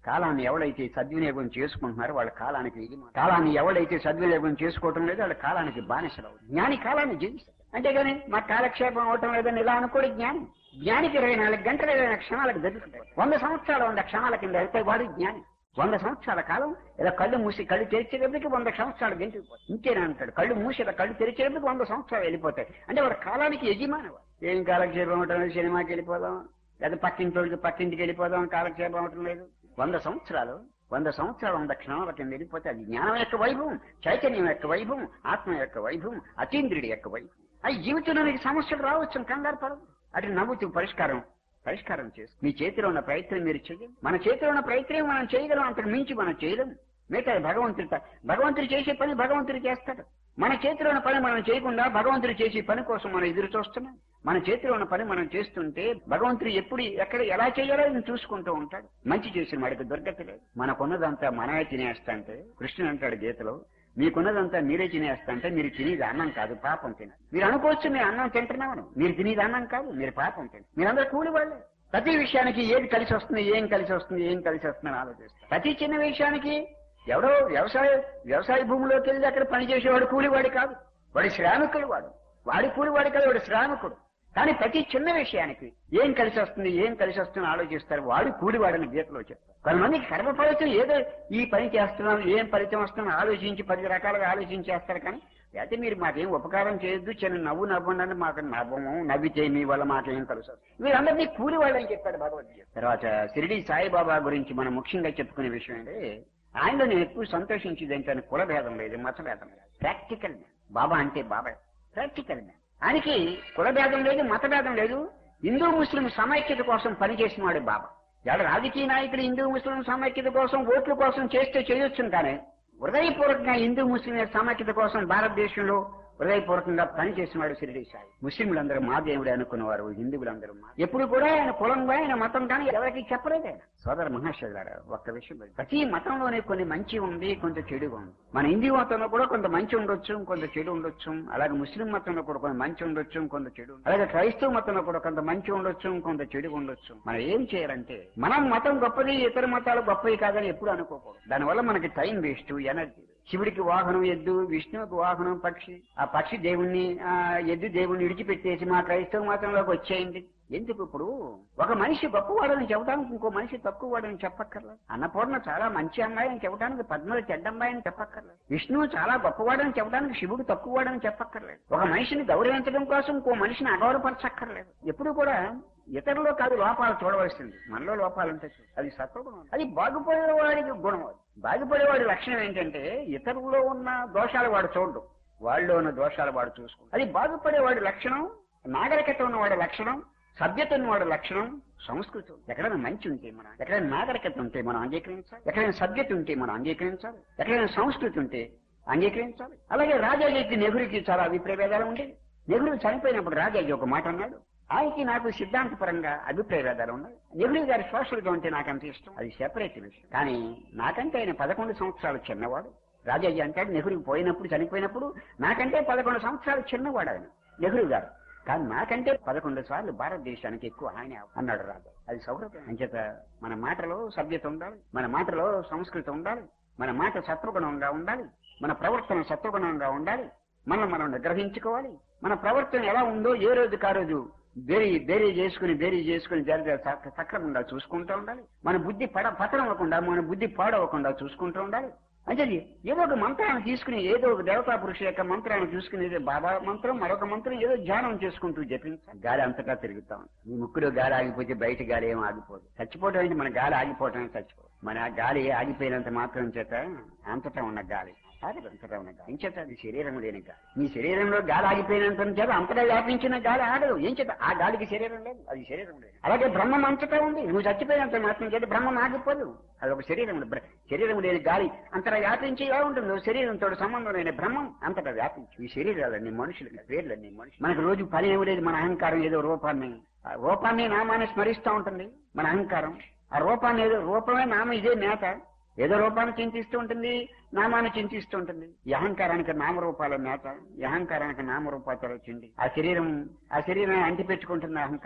కాలాన్ని ఎవడైతే సద్వినియోగం చేసుకుంటున్నారో వాళ్ళ కాలానికి యజమాని. కాలాన్ని ఎవడైతే సద్వినియోగం చేసుకోవటం లేదో వాళ్ళ కాలానికి బానిసలు అవుతారు. జ్ఞాని కాలాన్ని జయిస్తారు అంతేగాని మా కాలక్షేపం అవటం లేదని ఇలా అనుకోడు జ్ఞాని జ్ఞానికి ఇరవై నాలుగు గంటల ఇరవై నాలుగు క్షణాలకు దొరుకుతాయి వంద సంవత్సరాలు వంద క్షణాల కింద వెళ్తే వాడు జ్ఞాని వంద సంవత్సరాల కాలం ఇలా కళ్ళు మూసి కళ్ళు తెరిచేటప్పటికి వంద సంవత్సరాలు గెంటిపోతాయి ఇంకేనా అంటాడు కళ్ళు మూసి ఇలా కళ్ళు తెరిచేటప్పటికి వంద సంవత్సరాలు వెళ్ళిపోతాయి అంటే వాడు కాలానికి యజమాని వాడు. ఏం కాలక్షేపం అవటం లేదు సినిమాకి వెళ్ళిపోదాం లేదా పక్కింటి పక్కింటికి వెళ్ళిపోదాం కాలక్షేపం అవటం లేదు వంద సంవత్సరాలు వంద సంవత్సరాలు వంద క్షణాల కింద వెళ్ళిపోతే అది జ్ఞానం యొక్క వైభవం చైతన్యం యొక్క వైభవం ఆత్మ యొక్క వైభవం అతీంద్రుడి యొక్క వైభవం అది జీవితంలో నీకు సమస్యలు రావచ్చు కంగారు పడదు అటు నవ్వుతూ పరిష్కారం పరిష్కారం చేసు మీ చేతిలో ఉన్న ప్రయత్నం మీరు చేయండి మన చేతిలో ఉన్న ప్రయత్నం మనం చేయగలం అంతకు మించి మనం చేయలేం మిగతా భగవంతుడి త- భగవంతుడు చేసే పని భగవంతుడు చేస్తాడు మన చేతిలో ఉన్న పని మనం చేయకుండా భగవంతుడు చేసే పని కోసం మనం ఎదురు చూస్తున్నాం మన చేతిలో ఉన్న పని మనం చేస్తుంటే భగవంతుడు ఎప్పుడు ఎక్కడ ఎలా చేయాలో ఆయన చూసుకుంటూ ఉంటాడు మంచి చేసిన వాడికి దొరకత లేదు మనకున్నదంతా మనమే తినేస్తా అంటే కృష్ణుడు అంటాడు గీతలో మీకున్నదంతా మీరే తినేస్తా అంటే మీరు తినేది అన్నం కాదు పాపం తినాలి మీరు అనుకోవచ్చు మీరు అన్నం తింటున్నామని మీరు తినేది అన్నం కాదు మీరు పాపం తినాలి మీరందరూ కూలి వాళ్ళే ప్రతి విషయానికి ఏది కలిసి వస్తుంది ఏం కలిసి వస్తుంది ఏం కలిసి వస్తుంది అని ఆలోచిస్తారు ప్రతి చిన్న విషయానికి ఎవడో వ్యవసాయ వ్యవసాయ భూమిలోకి వెళ్ళి అక్కడ పనిచేసేవాడు కూలివాడి కాదు వాడి శ్రామికుడు వాడు వాడి కూలివాడి కాదు వాడు శ్రామికుడు కానీ ప్రతి చిన్న విషయానికి ఏం కలిసి వస్తుంది ఏం కలిసి వస్తుంది ఆలోచిస్తారు వాడు కూలివాడని గీతలో చెప్తారు కొంతమందికి కర్మ ఫలితం ఏదో ఈ పని చేస్తున్నాం ఏం ఫలితం వస్తుందో ఆలోచించి పది రకాలుగా ఆలోచించి చేస్తారు కానీ అయితే మీరు మాకేం ఉపకారం చేయొద్దు చిన్న నవ్వు నవ్వండి మాకు నవ్వము నవ్వితే మీ వల్ల మాకేం కలిసి వస్తుంది వీరందరినీ కూలి వాళ్ళని చెప్పాడు భగవద్గీత తర్వాత షిరిడి సాయిబాబా గురించి మనం ముఖ్యంగా చెప్పుకునే విషయం అంటే ఆయనలో నేను ఎక్కువ సంతోషించేది ఏంటంటే కుల భేదం లేదు మత భేదం లేదు ప్రాక్టికల్ మ్యాన్ బాబా అంటే బాబా ప్రాక్టికల్ మ్యాన్ ఆయనకి కుల భేదం లేదు మత భేదం లేదు హిందూ ముస్లిం సమైక్యత కోసం పనిచేసిన వాడు బాబా ఎవడు రాజకీయ నాయకులు హిందూ ముస్లిం సమైక్యత కోసం ఓట్ల కోసం చేస్తే చేయొచ్చు కానీ హృదయపూర్వకంగా హిందూ ముస్లిం సమైక్యత కోసం భారతదేశంలో హృదయపూర్వకంగా పనిచేసిన వాడు షిరిడి సాయి ముస్లింలందరూ మా దేవుడే అనుకున్నవారు హిందువులందరూ మా ఎప్పుడు కూడా ఆయన కులం కానీ ఆయన మతం కానీ ఎవరికి చెప్పలేదు ఆయన సోదర మహర్షి గారు ఒక్క విషయం ప్రతి మతంలోనే కొన్ని మంచి ఉంది కొంత చెడు ఉంది మన హిందూ మతంలో కూడా కొంత మంచి ఉండొచ్చు కొంత చెడు ఉండొచ్చు అలాగే ముస్లిం మతంలో కూడా కొంత మంచి ఉండొచ్చు కొంత చెడు ఉండొచ్చు. అలాగే క్రైస్తవ మతంలో కూడా కొంత మంచి ఉండొచ్చు కొంత చెడు ఉండొచ్చు మనం ఏం చేయాలంటే మనం మతం గొప్పది ఇతర మతాలు గొప్పవి కాదని ఎప్పుడు అనుకోకూడదు దానివల్ల మనకి టైం వేస్ట్ ఎనర్జీ శివుడికి వాహనం ఎద్దు విష్ణువుకి వాహనం పక్షి ఆ పక్షి దేవుణ్ణి ఆ ఎద్దు దేవుణ్ణి విడిచిపెట్టేసి మా క్రైస్తవ మతంలోకి వచ్చేయండి ఎందుకు ఇప్పుడు ఒక మనిషి గొప్పవాడని చెప్పడానికి ఇంకో మనిషి తక్కువవాడని చెప్పక్కర్లేదు అన్నపూర్ణ చాలా మంచి అమ్మాయి అని చెప్పడానికి పద్మలు చెడ్డ అమ్మాయి అని చెప్పక్కర్లేదు విష్ణువు చాలా గొప్పవాడని చెప్పడానికి శివుడు తక్కువవాడని చెప్పక్కర్లేదు ఒక మనిషిని గౌరవించడం కోసం ఇంకో మనిషిని అగౌరవపరచక్కర్లేదు ఎప్పుడు కూడా ఇతరులో కాదు లోపాలు చూడవలసింది మనలో లోపాలు ఉంటాయి చూడు. అది సత్వగుణం అది బాగుపడేవాడికి గుణం అది బాగుపడేవాడి లక్షణం ఏంటంటే ఇతరులో ఉన్న దోషాలు వాడు చూడడం వాళ్ళలో ఉన్న దోషాలు వాడు చూసుకో అది బాగుపడేవాడి లక్షణం నాగరికత ఉన్నవాడి లక్షణం సభ్యత ఉన్నవాడి లక్షణం సంస్కృతి ఎక్కడైనా మంచి ఉంటే మనం ఎక్కడైనా నాగరికత ఉంటే మనం అంగీకరించాలి ఎక్కడైనా సభ్యత ఉంటే మనం అంగీకరించాలి ఎక్కడైనా సంస్కృతి ఉంటే అంగీకరించాలి అలాగే రాజాజీకి నెహ్రూకి చాలా అభిప్రాయ భేదాలు ఉండేవి నెహ్రూ చనిపోయినప్పుడు రాజాజీ ఒక మాట అన్నాడు ఆయనకి నాకు సిద్ధాంతపరంగా అభిప్రాయ భేదాలు ఉన్నాయి నెహ్రూ గారి సోషల్గా ఉంటే నాకు అంత ఇష్టం అది సెపరేట్ విషయం కానీ నాకంటే ఆయన పదకొండు సంవత్సరాలు చిన్నవాడు రాజాజీ అంటాడు నెహ్రూ పోయినప్పుడు చనిపోయినప్పుడు నాకంటే పదకొండు సంవత్సరాలు చిన్నవాడు ఆయన నెహ్రూ గారు కానీ నాకంటే పదకొండు సార్లు భారతదేశానికి ఎక్కువ ఆయన అన్నాడు రాజా అది సౌహృదం అంచేత మన మాటలో సభ్యత ఉండాలి మన మాటలో సంస్కృతి ఉండాలి మన మాట సత్వగుణంగా ఉండాలి మన ప్రవర్తన సత్వగుణంగా ఉండాలి మనం మనం నిగ్రహించుకోవాలి మన ప్రవర్తన ఎలా ఉందో ఏ రోజు కా రోజు బేరీ బేరీ చేసుకుని బేరీ చేసుకుని జరిగే సక్రమంగా చూసుకుంటూ ఉండాలి మన బుద్ధి పడ పతనం అవ్వకుండా మన బుద్ధి పాడవకుండా చూసుకుంటూ ఉండాలి అంటే ఏదో ఒక మంత్రాన్ని తీసుకుని ఏదో ఒక దేవతా పురుష యొక్క మంత్రాన్ని చూసుకుని ఏదో బాబా మంత్రం మరొక మంత్రం ఏదో ధ్యానం చేసుకుంటూ జపించాలి గాలి అంతటా తిరుగుతాం ఈ ముక్కులో గాలి ఆగిపోతే బయట గాలి ఏం ఆగిపోదు చచ్చిపోవడం ఏంటి మన గాలి ఆగిపోవటం చచ్చిపోదు మన గాలి ఆగిపోయినంత మాత్రం చేత అంతటా ఉన్న గాలి ఆగదు అంతటా ఉన్న గాలి ఏం చేత అది శరీరం లేని గాలి మీ శరీరంలో గాలి ఆగిపోయినంత చేత అంతటా వ్యాపించిన గాలి ఆగదు ఏం చేత ఆ గాలికి శరీరం లేదు అది శరీరం లేదు అలాగే బ్రహ్మం అంతటా ఉంది నువ్వు చచ్చిపోయినంత మాత్రం చేత బ్రహ్మం ఆగిపోదు అది ఒక శరీరం బ్ర- శరీరం లేని గాలి అంతటా వ్యాపించి ఎలా ఉంటుందో శరీరంతో సంబంధం లేని బ్రహ్మం అంతటా వ్యాపించి ఈ శరీరాలన్నీ మనుషులకి పేర్లన్నీ మనుషులు మనకు రోజు పని ఏమి లేదు మన అహంకారం ఏదో రూపాన్ని ఆ రూపాన్ని నామాన్ని స్మరిస్తూ ఉంటుంది మన అహంకారం ఆ రూపాన్ని ఏదో రూపమే నామం ఇదే నేత ఏదో రూపాన్ని చింతిస్తూ ఉంటుంది నామాన్ని చింతిస్తూ ఉంటుంది ఈ అహంకారానికి నామరూపాల నేత ఈ అహంకారానికి నామరూపాలతో వచ్చింది ఆ శరీరం ఆ శరీరం అంటి పెట్టుకుంటుంది అహంకారం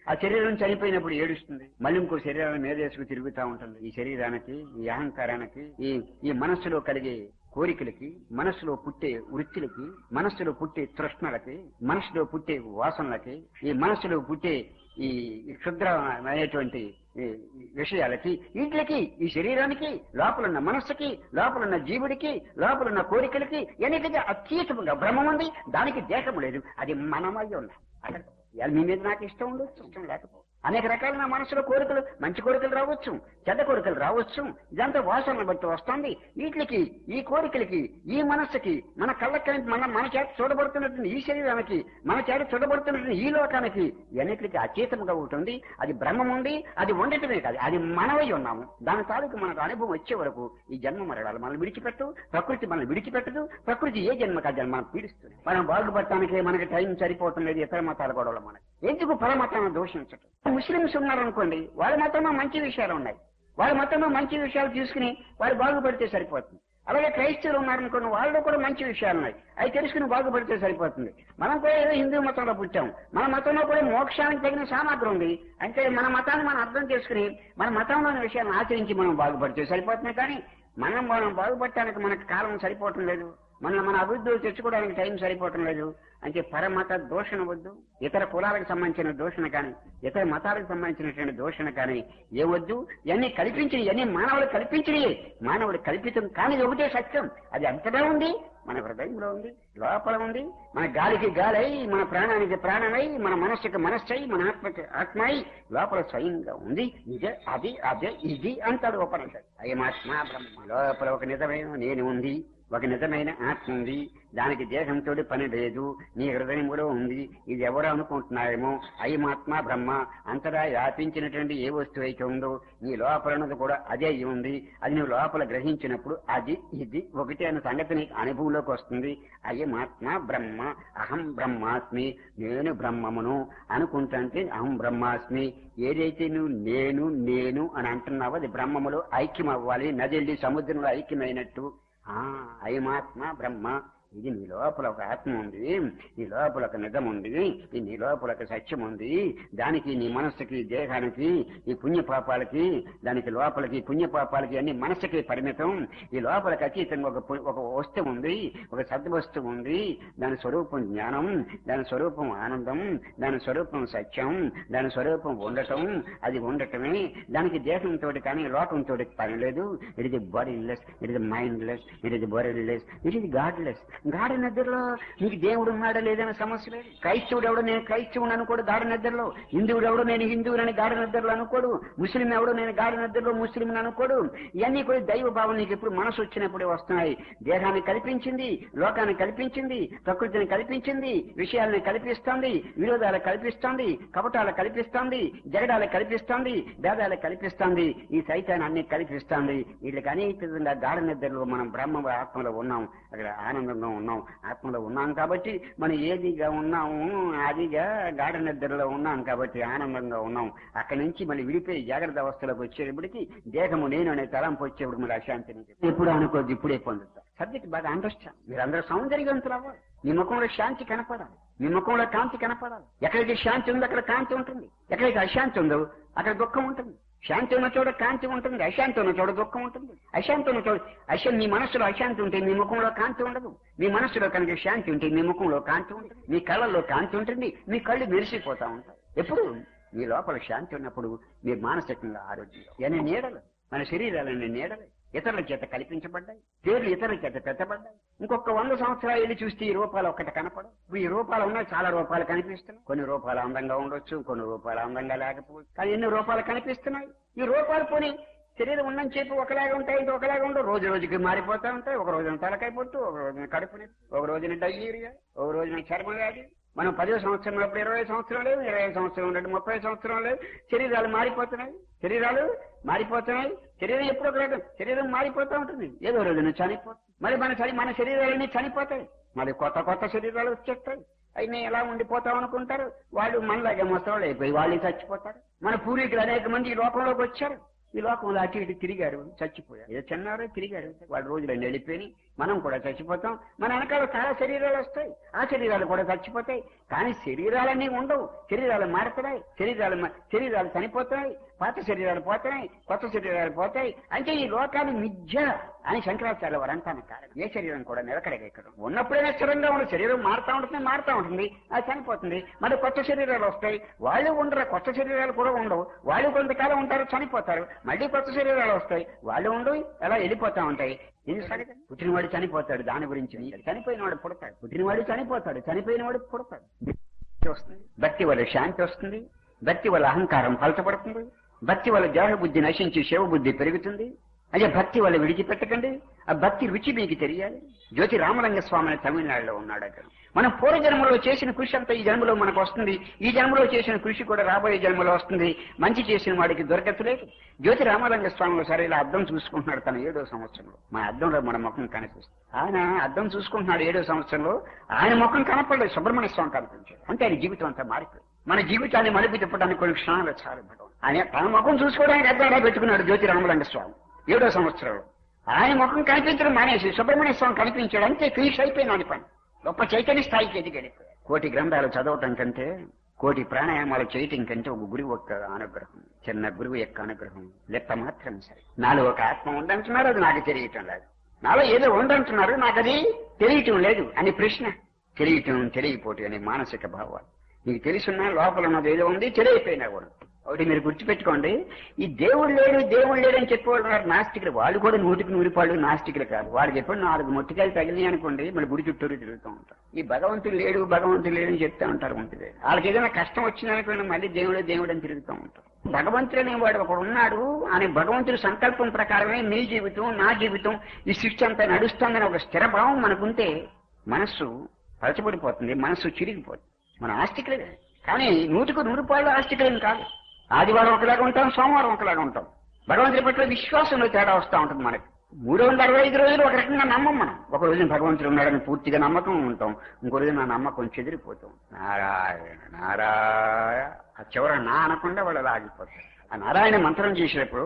ఆ శరీరం చనిపోయినప్పుడు ఏడుస్తుంది మళ్ళీ ఇంకో శరీరాన్ని మీదేసుకు తిరుగుతూ ఉంటుంది ఈ శరీరానికి ఈ అహంకారానికి ఈ ఈ మనస్సులో కలిగే కోరికలకి మనస్సులో పుట్టే వృత్తులకి మనస్సులో పుట్టే తృష్ణలకి మనస్సులో పుట్టే వాసనలకి ఈ మనస్సులో పుట్టే ఈ క్షుద్రమైనటువంటి ఈ విషయాలకి వీటికి ఈ శరీరానికి లోపలున్న మనస్సుకి లోపలున్న జీవుడికి లోపలున్న కోరికలకి ఎన్నిటికీ అత్యతముగా భ్రమం ఉంది దానికి దేహం లేదు అది మనమై ఉన్నాం అక్కడ ఇవాళ మీ మీద నాకు ఇష్టం ఉండొచ్చు ఇష్టం లేకపోతే అనేక రకాల నా మనసులో కోరికలు మంచి కోరికలు రావచ్చు చెడ్డ కోరికలు రావచ్చు ఇదంతా వాసనలు బట్టి వస్తుంది వీటికి ఈ కోరికలకి ఈ మనస్సుకి మన కళ్ళకి మన మన చేత చూడబడుతున్నటువంటి ఈ శరీరానికి మన చేత చూడబడుతున్నటువంటి ఈ లోకానికి ఎన్నిటికి అచేతముగా ఉంటుంది అది బ్రహ్మం ఉంది అది ఉండటమే కాదు అది మనమై ఉన్నాము దాని తాలూకు మనకు అనుభవం వచ్చే వరకు ఈ జన్మ మరణాలు మనం విడిచిపెట్టు ప్రకృతి మనం విడిచిపెట్టదు ప్రకృతి ఏ జన్మకు ఆ జన్మ మనం పీడిస్తుంది మనం బాగుపడటానికి మనకి టైం సరిపోవటం లేదు ఇతర మతాల గొడవలు మనకి ఎందుకు పరమతాన్ని దోషించటం ముస్లింస్ ఉన్నారనుకోండి వాళ్ళ మతంలో మంచి విషయాలు ఉన్నాయి వాళ్ళ మతంలో మంచి విషయాలు తీసుకుని వాళ్ళు బాగుపడితే సరిపోతుంది అలాగే క్రైస్తవులు ఉన్నారనుకోండి వాళ్ళలో కూడా మంచి విషయాలు ఉన్నాయి అవి తెలుసుకుని బాగుపడితే సరిపోతుంది మనం కూడా ఏదో హిందూ మతంలో పుట్టాం మన మతంలో కూడా మోక్షానికి తగిన సామగ్రి ఉంది అంటే మన మతాన్ని మనం అర్థం చేసుకుని మన మతంలోని విషయాలను ఆచరించి మనం బాగుపడితే సరిపోతుంది కానీ మనం మనం బాగుపడటానికి మనకు కాలం సరిపోవటం లేదు మన మన అభివృద్ధులు తెచ్చుకోవడానికి టైం సరిపోవటం లేదు అంటే పరమత దోషణ వద్దు ఇతర కులాలకు సంబంధించిన దోషణ కానీ ఇతర మతాలకు సంబంధించినటువంటి దోషణ కానీ ఏ వద్దు ఇవన్నీ కల్పించిన ఇవన్నీ మానవుడు కల్పించినవి మానవుడు కల్పితం కానీ ఒకటే సత్యం అది అంతటా ఉంది మన హృదయంలో ఉంది లోపల ఉంది మన గాలికి గాలై మన ప్రాణానికి ప్రాణమై మన మనస్సుకి మనస్సై మన ఆత్మకి ఆత్మై లోపల స్వయంగా ఉంది ఇదే అది అదే ఇది అంటాడు ఉపనిషత్ అయమాత్మ బ్రహ్మ లోపల ఒక నిజమైన నేను ఉంది ఒక నిజమైన ఆత్మ ఉంది దానికి దేహంతో పని లేదు నీ హృదయం కూడా ఉంది ఇది ఎవరు అనుకుంటున్నారేమో అయమాత్మ బ్రహ్మ అంతటా వ్యాపించినటువంటి ఏ వస్తువు అయితే ఉందో నీ లోపల ఉన్నది కూడా అదే అయి ఉంది అది నువ్వు లోపల గ్రహించినప్పుడు అది ఇది ఒకటే అనే సంగతి నీకు అనుభవంలోకి వస్తుంది అయమాత్మ బ్రహ్మ అహం బ్రహ్మాస్మి నేను బ్రహ్మమును అనుకుంటుంటే అహం బ్రహ్మాస్మి ఏదైతే నువ్వు నేను నేను అని అంటున్నావో అది బ్రహ్మములో ఐక్యం అవ్వాలి నది సముద్రంలో ఐక్యమైనట్టు ఆ అయమాత్మ బ్రహ్మ ఇది నీ లోపల ఒక ఆత్మ ఉంది నీ లోపల ఒక నిజం ఉంది ఈ నీ లోపల ఒక సత్యం ఉంది దానికి నీ మనస్సుకి దేహానికి ఈ పుణ్య పాపాలకి దానికి లోపలికి పుణ్య పాపాలకి అన్ని మనస్సుకి పరిమితం ఈ లోపలికి అతీతంగా ఒక పు- ఒక వస్తువు ఉంది ఒక సద్వస్తువు ఉంది దాని స్వరూపం జ్ఞానం దాని స్వరూపం ఆనందం దాని స్వరూపం సత్యం దాని స్వరూపం ఉండటం అది ఉండటమే దానికి దేహంతో కానీ లోకంతో పని లేదు it is bodyless it is mindless it is bodyless it is godless గాఢ నిద్రలో నీకు దేవుడు ఉన్నాడా లేదనే సమస్య లేదు క్రైస్తవుడు ఎవడో నేను క్రైస్తవుని అనుకోడు గాఢ నిద్రలో హిందువుడు ఎవడో నేను హిందువులని గాఢ నిద్రలో అనుకోడు ముస్లిం ఎవడో నేను గాఢ నిద్రలో ముస్లిం అనుకోడు ఇవన్నీ కూడా దైవ భావం నీకు ఎప్పుడు మనసు వచ్చినప్పుడే వస్తున్నాయి దేహాన్ని కల్పించింది లోకాన్ని కల్పించింది ప్రకృతిని కల్పించింది విషయాలను కల్పిస్తోంది విరోధాలు కల్పిస్తోంది కపటాలు కల్పిస్తోంది జగడాలు కల్పిస్తోంది భేదాలు కల్పిస్తోంది ఈ సైతాన్ని అన్ని కల్పిస్తోంది వీళ్ళకి అనేక విధంగా గాఢ నిద్రలో మనం బ్రహ్మ ఆత్మలో ఉన్నాం అక్కడ ఆనందంగా ఉన్నాం ఆత్మలో ఉన్నాం కాబట్టి మనం ఏదిగా ఉన్నాము అదిగా గాఢ నిద్రలో ఉన్నాం కాబట్టి ఆనందంగా ఉన్నాం అక్కడి నుంచి మళ్ళీ విడిపోయి జాగ్రత్త అవస్థలోకి వచ్చేటప్పటికి దేహము నేను అనే తలంపు వచ్చేప్పుడు మరి అశాంతిని ఎప్పుడు అనుకోద్దు ఇప్పుడే పొందుతా సబ్జెక్ట్ బాగా అండర్స్టాండ్ మీరు అందరూ సౌందర్యవంతులు అవ్వాలి మీ ముఖంలో శాంతి కనపడాలి మీ ముఖంలో కాంతి కనపడాలి ఎక్కడైతే శాంతి ఉందో అక్కడ కాంతి ఉంటుంది ఎక్కడైతే అశాంతి ఉందో అక్కడ దుఃఖం ఉంటుంది శాంతి ఉన్న చోట కాంతి ఉంటుంది అశాంతి ఉన్న చోట దుఃఖం ఉంటుంది అశాంతి ఉన్న చోట అశాంతి మీ మనసులో అశాంతి ఉంటే మీ ముఖంలో కాంతి ఉండదు మీ మనసులో కనుక శాంతి ఉంటే మీ ముఖంలో కాంతి ఉంటుంది మీ కళ్ళల్లో కాంతి ఉంటుంది మీ కళ్ళు మెరిసిపోతా ఉంటాయి ఎప్పుడు మీ లోపల శాంతి ఉన్నప్పుడు మీరు మానసికంగా ఆరోగ్యం ఎన్ని నీడలు మన శరీరాలన్నీ నీడలు ఇతరుల చేత కల్పించబడ్డాయి పేర్లు ఇతరుల చేత పెట్టబడ్డాయి ఇంకొక వంద సంవత్సరాలు వెళ్ళి చూస్తే ఈ రూపాలు ఒక్కటి కనపడవు ఇప్పుడు ఈ రూపాలు ఉన్నాయి చాలా రూపాలు కనిపిస్తున్నాయి కొన్ని రూపాలు అందంగా ఉండొచ్చు కొన్ని రూపాలు అందంగా లేకపోవచ్చు కానీ ఎన్ని రూపాలు కనిపిస్తున్నాయి ఈ రూపాలు పోని శరీరం ఉందని చెప్పి ఒకలాగా ఉంటాయి ఇంకా ఒకలాగా ఉండవు రోజు రోజుకి మారిపోతా ఉంటాయి ఒక రోజున తలకాయ పొట్టు ఒక రోజున కడుపు నొప్పి, ఒక రోజున డయేరియా ఒక రోజున చర్మ వ్యాధి మనం పదో సంవత్సరం ఉన్నప్పుడు ఇరవై సంవత్సరం లేదు ఇరవై సంవత్సరం ఉన్నట్టు ముప్పై సంవత్సరం లేదు శరీరాలు మారిపోతున్నాయి శరీరాలు మారిపోతున్నాయి శరీరం ఎప్పుడో ఒక రకం శరీరం మారిపోతూ ఉంటుంది ఏదో రోజున చనిపోతుంది మరి మన శరీ మన శరీరాలన్నీ చనిపోతాయి మరి కొత్త కొత్త శరీరాలు వచ్చేస్తాయి అవి ఎలా ఉండిపోతాం అనుకుంటారు వాళ్ళు మనలాగే ముసలాళ్ళు అయిపోయి వాళ్ళు చచ్చిపోతారు మన పూర్వీకులు అనేక మంది ఈ లోకంలోకి వచ్చారు ఈ లోకంలో అటు ఇటు తిరిగారు చచ్చిపోయారు ఏదో చిన్నారో తిరిగారు వాళ్ళ రోజులు వెళ్ళిపోయి మనం కూడా చచ్చిపోతాం మన వెనకాల చాలా శరీరాలు వస్తాయి ఆ శరీరాలు కూడా చచ్చిపోతాయి కానీ శరీరాలన్నీ ఉండవు శరీరాలు మారుతున్నాయి శరీరాలు మా- శరీరాలు చనిపోతున్నాయి పాత శరీరాలు పోతున్నాయి కొత్త శరీరాలు పోతాయి అంటే ఈ లోకాలు మిథ్య అని శంకరాచార్య వారు అంటాను కారణం ఏ శరీరం కూడా నిలకడగా ఇక్కడ ఉన్నప్పుడైనా స్థిరంగా ఉన్న శరీరం మారుతా ఉంటుంది మారుతా ఉంటుంది అది చనిపోతుంది మరి కొత్త శరీరాలు వస్తాయి వాళ్ళు ఉండరు కొత్త శరీరాలు కూడా ఉండవు వాళ్ళు కొంతకాలం ఉంటారు చనిపోతారు మళ్ళీ కొత్త శరీరాలు వస్తాయి వాళ్ళు ఉండవు అలా వెళ్ళిపోతా ఉంటాయి ఇది సరిగా పుట్టినవాడు చనిపోతాడు దాని గురించి నీకు చనిపోయినవాడు పుడతాడు పుట్టినవాడు చనిపోతాడు చనిపోయినవాడు పుడతాడు భక్తి వస్తుంది భక్తి వల్ల శాంతి వస్తుంది భక్తి వల్ల అహంకారం ఫలతపడుతుంది భక్తి వల్ల దేహ బుద్ధి నశించి శివ బుద్ధి పెరుగుతుంది అదే భక్తి వల్ల విడిచిపెట్టకండి ఆ భక్తి రుచి మీకు తెలియాలి జ్యోతి రామలింగ స్వామి అని తమిళనాడులో ఉన్నాడు అక్కడ మనం పూర్వజన్మలో చేసిన కృషి అంతా ఈ జన్మలో మనకు వస్తుంది ఈ జన్మలో చేసిన కృషి కూడా రాబోయే జన్మలో వస్తుంది మంచి చేసిన వాడికి దొరకట్లేదు జ్యోతి రామలింగ స్వామి సరే ఇలా అద్దం చూసుకుంటున్నాడు తన ఏడో సంవత్సరంలో మన అద్దంలో మన ముఖం కనిపిస్తుంది ఆయన అద్దం చూసుకుంటున్నాడు ఏడో సంవత్సరంలో ఆయన ముఖం కనపడలేదు సుబ్రహ్మణ్య స్వామి కనిపించాడు అంటే ఆయన జీవితం అంతా మారిపోయింది మన జీవితాన్ని మలుపు తిప్పడానికి కొన్ని క్షణాలు చాలు భగవాన్ ఆయన తన ముఖం చూసుకోవడానికి అద్దంలో పెట్టుకున్నాడు జ్యోతి రామలింగ స్వామి ఏడో సంవత్సరంలో ఆయన ముఖం కనిపించడం మానేసి సుబ్రహ్మణ్య స్వామి కనిపించాడు అంతే ఫినిష్ అయిపోయింది పని గొప్ప చైతన్య స్థాయికి ఎదిగడిపోయాడు కోటి గ్రంథాలు చదవటం కంటే కోటి ప్రాణాయామాలు చేయటం కంటే ఒక గురువు యొక్క అనుగ్రహం చిన్న గురువు యొక్క అనుగ్రహం లెక్క మాత్రం సరే నాలో ఒక ఆత్మ ఉందంటున్నారు అది నాకు తెలియటం లేదు నాలో ఏదో ఉందంటున్నారు నాకు అది తెలియటం లేదు అని ప్రశ్న తెలియటం తెలియపోవటం అనే మానసిక భావాలు మీకు తెలుసున్నా లోపల ఉన్నది ఏదో ఉంది తెలియపోయినా కూడా ఒకటి మీరు గుర్తుపెట్టుకోండి ఈ దేవుడు లేడు దేవుడు లేడు అని చెప్పేవాళ్ళు ఉన్నారు నాస్తికులు వాళ్ళు కూడా నూటికి నూరిపాళ్ళు నాస్తికులు కాదు వాడు చెప్పిన నాలుగు మొట్టికాయలు తగిలినాయి అనుకోండి మళ్ళీ గుడి చుట్టూరు తిరుగుతూ ఉంటారు ఈ భగవంతుడు లేడు భగవంతుడు లేడు అని చెప్తా ఉంటారు ఉంటుంది వాళ్ళకి ఏదైనా కష్టం వచ్చిందనుకోండి మళ్ళీ దేవుడే దేవుడు అని తిరుగుతూ ఉంటారు భగవంతుడు అనేవాడు ఒకడు ఉన్నాడు అని భగవంతుడి సంకల్పం ప్రకారమే మీ జీవితం నా జీవితం ఈ సృష్టి అంతా నడుస్తుందని ఒక స్థిర భావం మనకుంటే మనస్సు పరచబడిపోతుంది మనస్సు చిరిగిపోతుంది మన ఆస్తికులే కానీ నూటికి నూరు పాళ్ళు ఆస్తికులేం కాదు ఆదివారం ఒకలాగా ఉంటాం సోమవారం ఒకలాగా ఉంటాం భగవంతుడి పట్ల విశ్వాసంలో తేడా వస్తూ ఉంటుంది మనకి మూడు వందల అరవై ఐదు రోజులు ఒక రకంగా నమ్మం మనం ఒక రోజున భగవంతుడు ఉన్నాడని పూర్తిగా నమ్మకం ఉంటాం ఇంకో రోజు నా నమ్మకం చెదిరిపోతాం నారాయణ నారాయణ ఆ చివర నా అనకుండా వాళ్ళు అలా ఆగిపోతారు ఆ నారాయణ మంత్రం చేసేటప్పుడు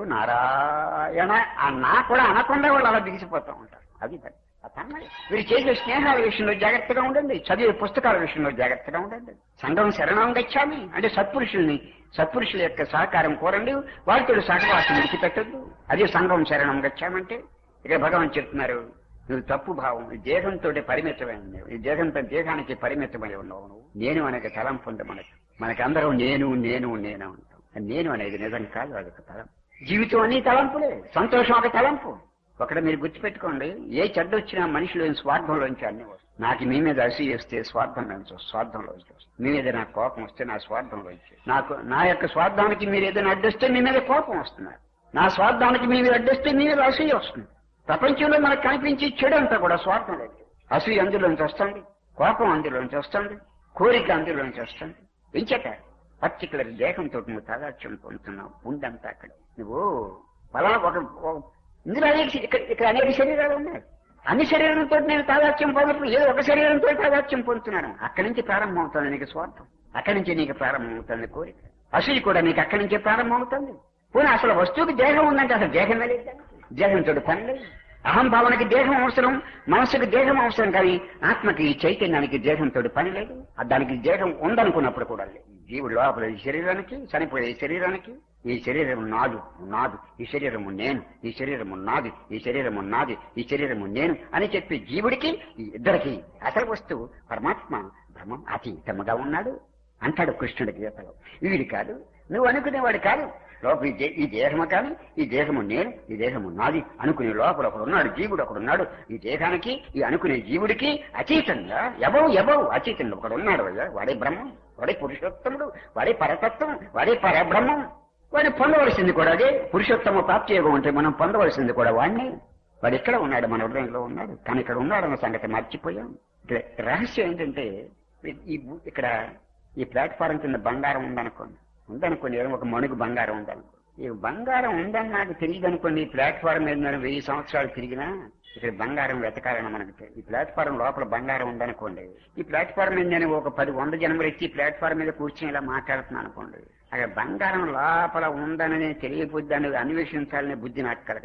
నారాయణ ఆ నా కూడా అనకుండా వాళ్ళు అలా దిగిసిపోతూ ఉంటారు అది పని. ఆ తన్మయ. మీరు చేసే స్నేహాల విషయంలో జాగ్రత్తగా ఉండండి చదివే పుస్తకాల విషయంలో జాగ్రత్తగా ఉండండి సంఘం శరణం గచ్చామి అంటే సత్పురుషుల్ని సత్పురుషుల యొక్క సహకారం కోరండి వారితో సహవాసం విడిచిపెట్టద్దు అదే సంఘం శరణం గచ్చామంటే ఇక భగవాన్ చెప్తున్నారు నువ్వు తప్పు భావం ఈ దేహంతో పరిమితమైన నువ్వు. ఈ దేహంతో దేహానికి పరిమితమై ఉన్నావు నువ్వు నేను అనేక తలంపు ఉంది మనకి మనకందరం నేను నేను నేను అంటాం నేను అనేది నిజం కాదు అదొక తలంపు జీవితం అన్ని తలంపులే సంతోషం ఒక తలంపు ఒకటి మీరు గుర్తుపెట్టుకోండి ఏ చెడ్డ వచ్చినా మనిషిలోని స్వార్థంలోంచి అన్ని వస్తాయి నాకు మీ మీద అసూయ వస్తే స్వార్థం నుంచి వస్తుంది, స్వార్థంలోంచి వస్తుంది మీ మీద నాకు కోపం వస్తే నా స్వార్థంలోంచి నాకు నా యొక్క స్వార్థానికి మీరు ఏదైనా అడ్డొస్తే మీ మీద కోపం వస్తున్నారు నా స్వార్థానికి మీ మీద అడ్డొస్తే మీ మీద అసూయ వస్తుంది ప్రపంచంలో మనకు కనిపించే చెడు అంతా కూడా స్వార్థం లేదు అసూయ అందులోంచి వస్తుంది కోపం అందులోంచి వస్తుంది కోరిక అందులోంచి వస్తుంది ఎంచట పర్టికులర్ దేహంతో నువ్వు తాదాత్యం పొందుతున్నావు ఉందంతా అక్కడ నువ్వు పలానా ఒక ఒక- ఇందులో అనేక ఇక్కడ ఇక్కడ అనేక శరీరాలు ఉన్నాయి అన్ని శరీరంతో నేను తాదాత్యం పొందప్పుడు ఏదో ఒక శరీరంతో తాదాత్యం పొందుతున్నాను అక్కడి నుంచి ప్రారంభం అవుతుంది నీకు స్వార్థం అక్కడి నుంచి నీకు ప్రారంభం అవుతుంది కోరిక అసూయ కూడా నీకు అక్కడి నుంచే ప్రారంభం అవుతుంది పోనీ అసలు వస్తువుకి దేహం ఉందంటే అసలు దేహం లేదు దేహంతో పని లేదు అహంభావనకి దేహం అవసరం మనస్సుకి దేహం అవసరం కానీ ఆత్మకి చైతన్యానికి దేహంతో పని లేదు ఆ దానికి దేహం ఉందనుకున్నప్పుడు కూడా లేదు జీవుడు లోపల ఈ శరీరానికి చనిపోయే ఈ శరీరానికి ఈ శరీరం నాదు నాదు ఈ శరీరము నేను ఈ శరీరము నాది ఈ శరీరము నాది ఈ శరీరము నేను అని చెప్పి జీవుడికి ఈ ఇద్దరికి అసలు వస్తువు పరమాత్మ బ్రహ్మం అతీతముగా ఉన్నాడు అంటాడు కృష్ణుడి గీతలో వీడి కాదు నువ్వు అనుకునేవాడు కాదు లోపల ఈ దే- ఈ దేహము కానీ ఈ దేహము నేను ఈ దేహము నాది అనుకునే లోపల ఒకడు ఉన్నాడు జీవుడు ఒకడు ఉన్నాడు ఈ దేహానికి ఈ అనుకునే జీవుడికి అతీతంగా ఎబవు ఎబవు అతీతంగా ఒకడు ఉన్నాడు అయ్యా వాడే బ్రహ్మం వాడే పురుషోత్తముడు వాడే పరతత్వం వాడే పరబ్రహ్మం వాడిని పొందవలసింది కూడా అదే పురుషోత్తమ ప్రాప్తి యోగం అంటే మనం పొందవలసింది కూడా వాడిని వాడు ఇక్కడ ఉన్నాడు మన హృదయంలో ఉన్నాడు కానీ ఇక్కడ ఉన్నాడన్న సంగతి మర్చిపోయాం ఇక్కడ రహస్యం ఏంటంటే ఈ- ఈ భూ- ఇక్కడ ఈ ప్లాట్ఫారం కింద బంగారం ఉందనుకోండి ఉందనుకోండి ఏదో ఒక మణుగు బంగారం ఉందనుకో ఈ బంగారం ఉందని నాకు తెలియదు అనుకోండి ఈ ప్లాట్ఫారం మీద నేను వెయ్యి సంవత్సరాలు తిరిగినా ఇక్కడ బంగారం వెతకాలని మనకు తెలియదు. ఈ ప్లాట్ఫారం లోపల బంగారం ఉందనుకోండి ఈ ప్లాట్ఫారం మీద నేను ఒక పది వంద జన్మలు ఎత్తి ఈ ప్లాట్ఫారం మీద కూర్చొని ఇలా మాట్లాడుతున్నాను అనుకోండి అక్కడ బంగారం లోపల ఉందని తెలియబుద్ది అనేది అన్వేషించాలనే బుద్ధి నాకు కలగదు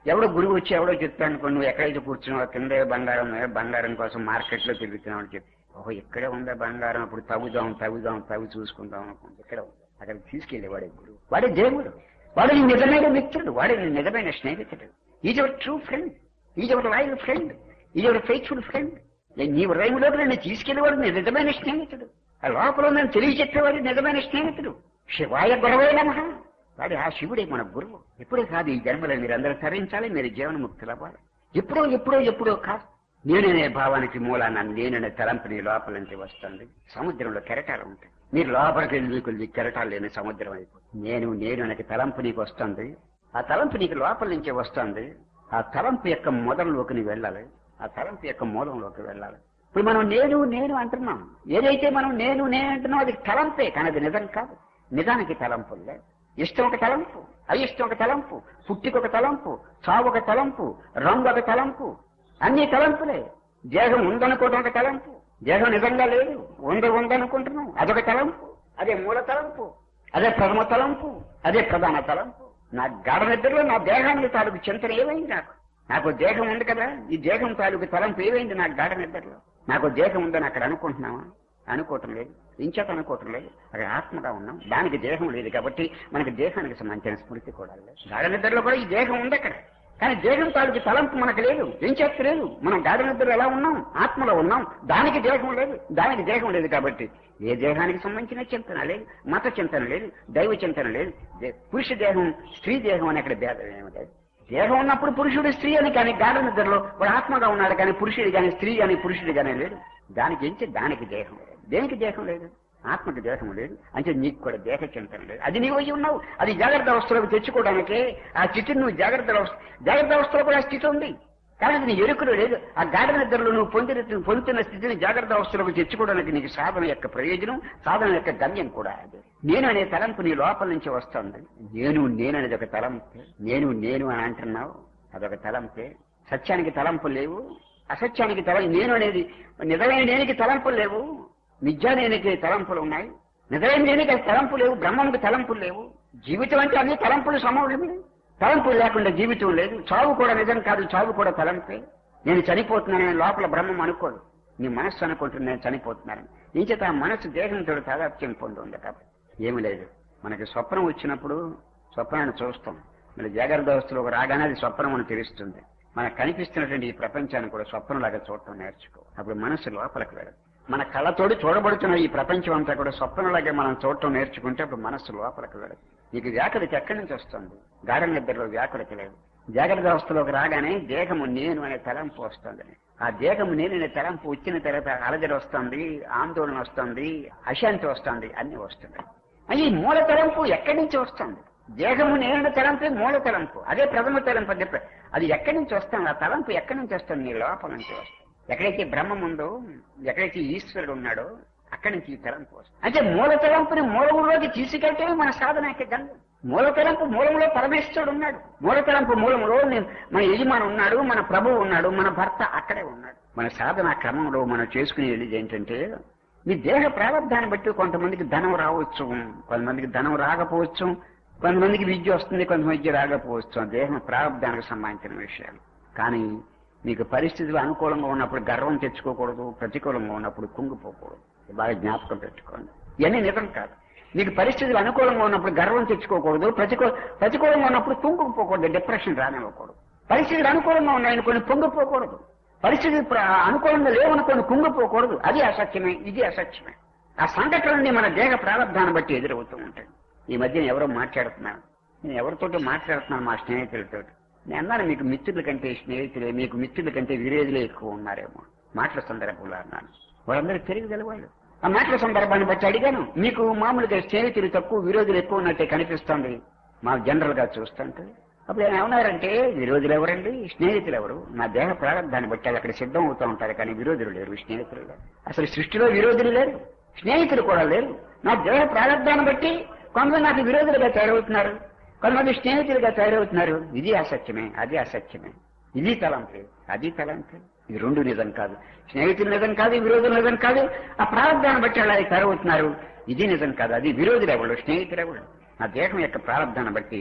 ఎవడో గురువు వచ్చి ఎవడో చెప్తాను అనుకో నువ్వు ఎక్కడైతే కూర్చున్నావు కిందే బంగారం ఉందా, బంగారం కోసం మార్కెట్ లో తిరుగుతున్నావు అని చెప్పి ఓహో ఇక్కడే ఉందా బంగారం అప్పుడు తవ్వుదాం తవ్వుదాం తవ్వి చూసుకుందాం అనుకుంటే ఇక్కడ ఉంది అక్కడికి తీసుకెళ్లే వాడే గురువు వాడే దేవుడు వాడు నీ నిజమైన మిత్రుడు వాడే నీ నిజమైన స్నేహితుడు is our true friend is our loyal friend is our faithful friend నీ హృదయంలోకి నన్ను తీసుకెళ్లేవాడు నీ నిజమైన స్నేహితుడు ఆ లోపల నన్ను తెలియజెప్పేవాడు నిజమైన స్నేహితుడు శివాయ గురవే నమః వాడి ఆ శివుడే మన గురువు ఇప్పుడే కాదు ఈ జన్మలో మీరందరూ తరించాలి మీరు జీవనముక్తులు అవ్వాలి ఎప్పుడో ఎప్పుడో ఎప్పుడో కాదు నేననే భావానికి మూలాన నేననే తలంపు నీ లోపల నుంచి వస్తుంది సముద్రంలో కెరటాలు ఉంటాయి మీరు లోపలికి వెళ్ళి కొద్ది కెరటాలు లేని సముద్రం అయిపోతుంది నేను నేను అనే తలంపు నీకు వస్తుంది ఆ తలంపు నీకు లోపల నుంచి వస్తుంది ఆ తలంపు యొక్క మొదలులోకి నీవు వెళ్ళాలి ఆ తలంపు యొక్క మూలంలోకి వెళ్ళాలి ఇప్పుడు మనం నేను నేను అంటున్నాం ఏదైతే మనం నేను నేను అంటున్నాం అది తలంపే కానీ అది నిజం కాదు నిజానికి తలంపులు లేదు ఇష్టం ఒక తలంపు అయిష్టం ఒక తలంపు పుట్టికి ఒక తలంపు చావు ఒక తలంపు రంగు ఒక తలంపు అన్ని తలంపులే దేహం ఉందనుకోవడం ఒక తలంపు దేహం నిజంగా లేదు ఉంది ఉందనుకుంటున్నాం అదొక తలంపు అదే మూల తలంపు అదే ప్రథమ తలంపు అదే ప్రధాన తలంపు నా గాఢ నిద్రలో నా దేహాన్ని తాలూకు చింతన ఏమైంది నాకు నాకు దేహం ఉంది కదా ఈ దేహం తాలూకు తలంపు ఏమైంది నాకు గాఢ నిద్రలో నాకు దేహం ఉందని అక్కడ అనుకుంటున్నావా అనుకోవటం లేదు ఇంచేత అనుకోవటం లేదు అక్కడ ఆత్మగా ఉన్నాం దానికి దేహం లేదు కాబట్టి మనకి దేహానికి సంబంధించిన స్మృతి కూడా లేదు గాఢ నిద్రలో కూడా ఈ దేహం ఉంది అక్కడ కానీ దేహం తాలూకు తలంపు మనకు లేదు ఏం చేత లేదు మనం గాఢ నిద్రలో ఎలా ఉన్నాం ఆత్మలో ఉన్నాం దానికి దేహం లేదు దానికి దేహం లేదు కాబట్టి ఏ దేహానికి సంబంధించిన చింతన లేదు మత చింతన లేదు దైవ చింతన లేదు దే- పురుష దేహం స్త్రీ దేహం అని అక్కడ భేదం ఏమి లేదు దేహం ఉన్నప్పుడు పురుషుడు స్త్రీ అని కానీ గాఢ నిద్రలో వాడు ఆత్మగా ఉన్నాడు కానీ పురుషుడు కానీ స్త్రీ కానీ పురుషుడు కానీ లేదు దానికి ఎంచి దానికి దేహం లేదు దేనికి దేహం లేదు ఆత్మకి దేహం లేదు అంటే నీకు కూడా దేహ చింతన లేదు అది నీవు అయి ఉన్నావు అది జాగ్రత్త అవస్థలోకి తెచ్చుకోవడానికి ఆ స్థితిని నువ్వు జాగ్రత్త అవస్థ జాగ్రత్త అవస్థలో కూడా ఆ స్థితి ఉంది కానీ అది నీ ఎరుకలో లేదు ఆ గాఢ నిద్రలో నువ్వు పొందిన పొందుతున్న స్థితిని జాగ్రత్త అవస్థలోకి తెచ్చుకోవడానికి నీకు సాధన యొక్క ప్రయోజనం సాధన యొక్క గమ్యం కూడా అది నేను అనే తలంపు నీ లోపల నుంచి వస్తుంది నేను నేను అనేది ఒక తలంపు నేను నేను అని అంటున్నావు అదొక తలంపే సత్యానికి తలంపు లేవు అసత్యానికి తల నేను అనేది నిజమైన నేనికి తలంపులు లేవు నిజా నేనికి తలంపులు ఉన్నాయి నిజమైన నేనికి అది తలంపు లేవు బ్రహ్మంకి తలంపులు లేవు జీవితం అంటే అన్ని తలంపులు సమూహమే తలంపులు లేకుండా జీవితం లేదు చావు కూడా నిజం కాదు చావు కూడా తలంపే నేను చనిపోతున్నానని లోపల బ్రహ్మం అనుకోదు నీ మనస్సు అనుకుంటుంది నేను చనిపోతున్నానని ఏం చేత ఆ మనస్సు దేహంతో తాదాత్యం పొంది ఉంది కాబట్టి ఏమి లేదు మనకి స్వప్నం వచ్చినప్పుడు స్వప్నాన్ని చూస్తాం మళ్ళీ జాగ్రత్త అవస్థలో ఒక రాగానే అది స్వప్నం అని తెలుస్తుంది మనకు కనిపిస్తున్నటువంటి ఈ ప్రపంచాన్ని కూడా స్వప్నంలాగా చూడటం నేర్చుకో అప్పుడు మనసు లోపలికి వెళ్ళదు మన కళ్ళతోటి చూడబడుతున్న ఈ ప్రపంచం అంతా కూడా స్వప్నంలాగే మనం చూడటం నేర్చుకుంటే అప్పుడు మనస్సు లోపలికి వెళ్ళదు నీకు వ్యాకులత ఎక్కడి నుంచి వస్తుంది గాఢ నిద్రలో వ్యాకులత లేదు జాగ్రత్త అవస్థలోకి రాగానే దేహము నేను అనే తలంపు వస్తుంది ఆ దేహము నేను అనే తలంపు వచ్చిన తర్వాత అలజడి వస్తుంది ఆందోళన వస్తుంది అశాంతి వస్తుంది అన్ని వస్తుంది అది ఈ మూల తలంపు ఎక్కడి నుంచి వస్తుంది దేహము నేను తలంపే మూల తలంపు అదే ప్రథమ తలంపు అని చెప్పి అది ఎక్కడి నుంచి వస్తుంది ఆ తలంపు ఎక్కడి నుంచి వస్తుంది నీ లోపల నుంచి వస్తుంది ఎక్కడైతే బ్రహ్మం ఉందో ఎక్కడైతే ఈశ్వరుడు ఉన్నాడో అక్కడి నుంచి ఈ తలంపు వస్తుంది అంటే మూల తలంపుని మూలంలోకి తీసుకెళ్తే మన సాధన యొక్క గంగం మూల తలంపు మూలంలో పరమేశ్వరుడు ఉన్నాడు మూల తలంపు మూలంలో నేను- మన యజమాని ఉన్నాడు మన ప్రభువు ఉన్నాడు మన భర్త అక్కడే ఉన్నాడు మన సాధన క్రమంలో మనం చేసుకునేది ఏంటంటే మీ దేహ ప్రారంధాన్ని బట్టి కొంతమందికి ధనం రావచ్చు కొంతమందికి ధనం రాకపోవచ్చు కొంతమందికి విద్య వస్తుంది కొంతమంది విద్య రాకపోవచ్చు ఆ దేహం ప్రారంధానికి సంబంధించిన విషయాలు కానీ మీకు పరిస్థితులు అనుకూలంగా ఉన్నప్పుడు గర్వం తెచ్చుకోకూడదు ప్రతికూలంగా ఉన్నప్పుడు కుంగిపోకూడదు ఇది బాగా జ్ఞాపకం పెట్టుకోండి ఇవన్నీ నిజం కాదు మీకు పరిస్థితులు అనుకూలంగా ఉన్నప్పుడు గర్వం తెచ్చుకోకూడదు ప్రతికూల ప్రతికూలంగా ఉన్నప్పుడు కుంగిపోకూడదు డిప్రెషన్ రానివ్వకూడదు పరిస్థితులు అనుకూలంగా ఉన్నాయనుకొని పొంగిపోకూడదు పరిస్థితులు ప్ర- అనుకూలంగా లేవనుకొని కుంగిపోకూడదు అది అసత్యమే ఇది అసత్యమే ఆ సంఘటనలన్నీ మన దేహ ప్రారంధాన్ని బట్టి ఎదురవుతూ ఉంటాయి ఈ మధ్యన ఎవరో మాట్లాడుతున్నారు నేను ఎవరితోటో మాట్లాడుతున్నాను మా స్నేహితులతో నేను అన్నాను మీకు మిత్రుల కంటే స్నేహితులే మీకు మిత్రుల కంటే విరేజులే ఎక్కువ ఉన్నారేమో మాటల సందర్భంలో అన్నాను వాళ్ళందరూ తెలియగల వాళ్ళు ఆ మాటల సందర్భాన్ని బట్టి అడిగాను మీకు మామూలుగా స్నేహితులు తక్కువ విరోధులు ఎక్కువ ఉన్నట్టే కనిపిస్తుంది మా జనరల్ గా చూస్తుంటే అప్పుడు ఆయన ఏమన్నారంటే విరోధులు ఎవరండి స్నేహితులు ఎవరు నా దేహ ప్రారంభాన్ని బట్టి అది అక్కడ సిద్ధం అవుతూ ఉంటారు కానీ విరోధులు లేరు స్నేహితులు లేరు అసలు సృష్టిలో విరోధులు లేరు స్నేహితులు కూడా లేరు నా దేహ ప్రారంభాన్ని బట్టి కొంతమంది నాకు విరోధులుగా తయారవుతున్నారు కొంతమంది స్నేహితులుగా తయారవుతున్నారు ఇది అసత్యమే అది అసత్యమే ఇది తలంపే అది తలంపే ఇది రెండు నిజం కాదు స్నేహితులు నిజం కాదు విరోధులు నిజం కాదు ఆ ప్రారంభాన్ని బట్టి అలా తయారవుతున్నారు ఇది నిజం కాదు అది విరోధులు ఎవరు స్నేహితులు ఎవరు నా దేహం యొక్క ప్రారంభాన్ని బట్టి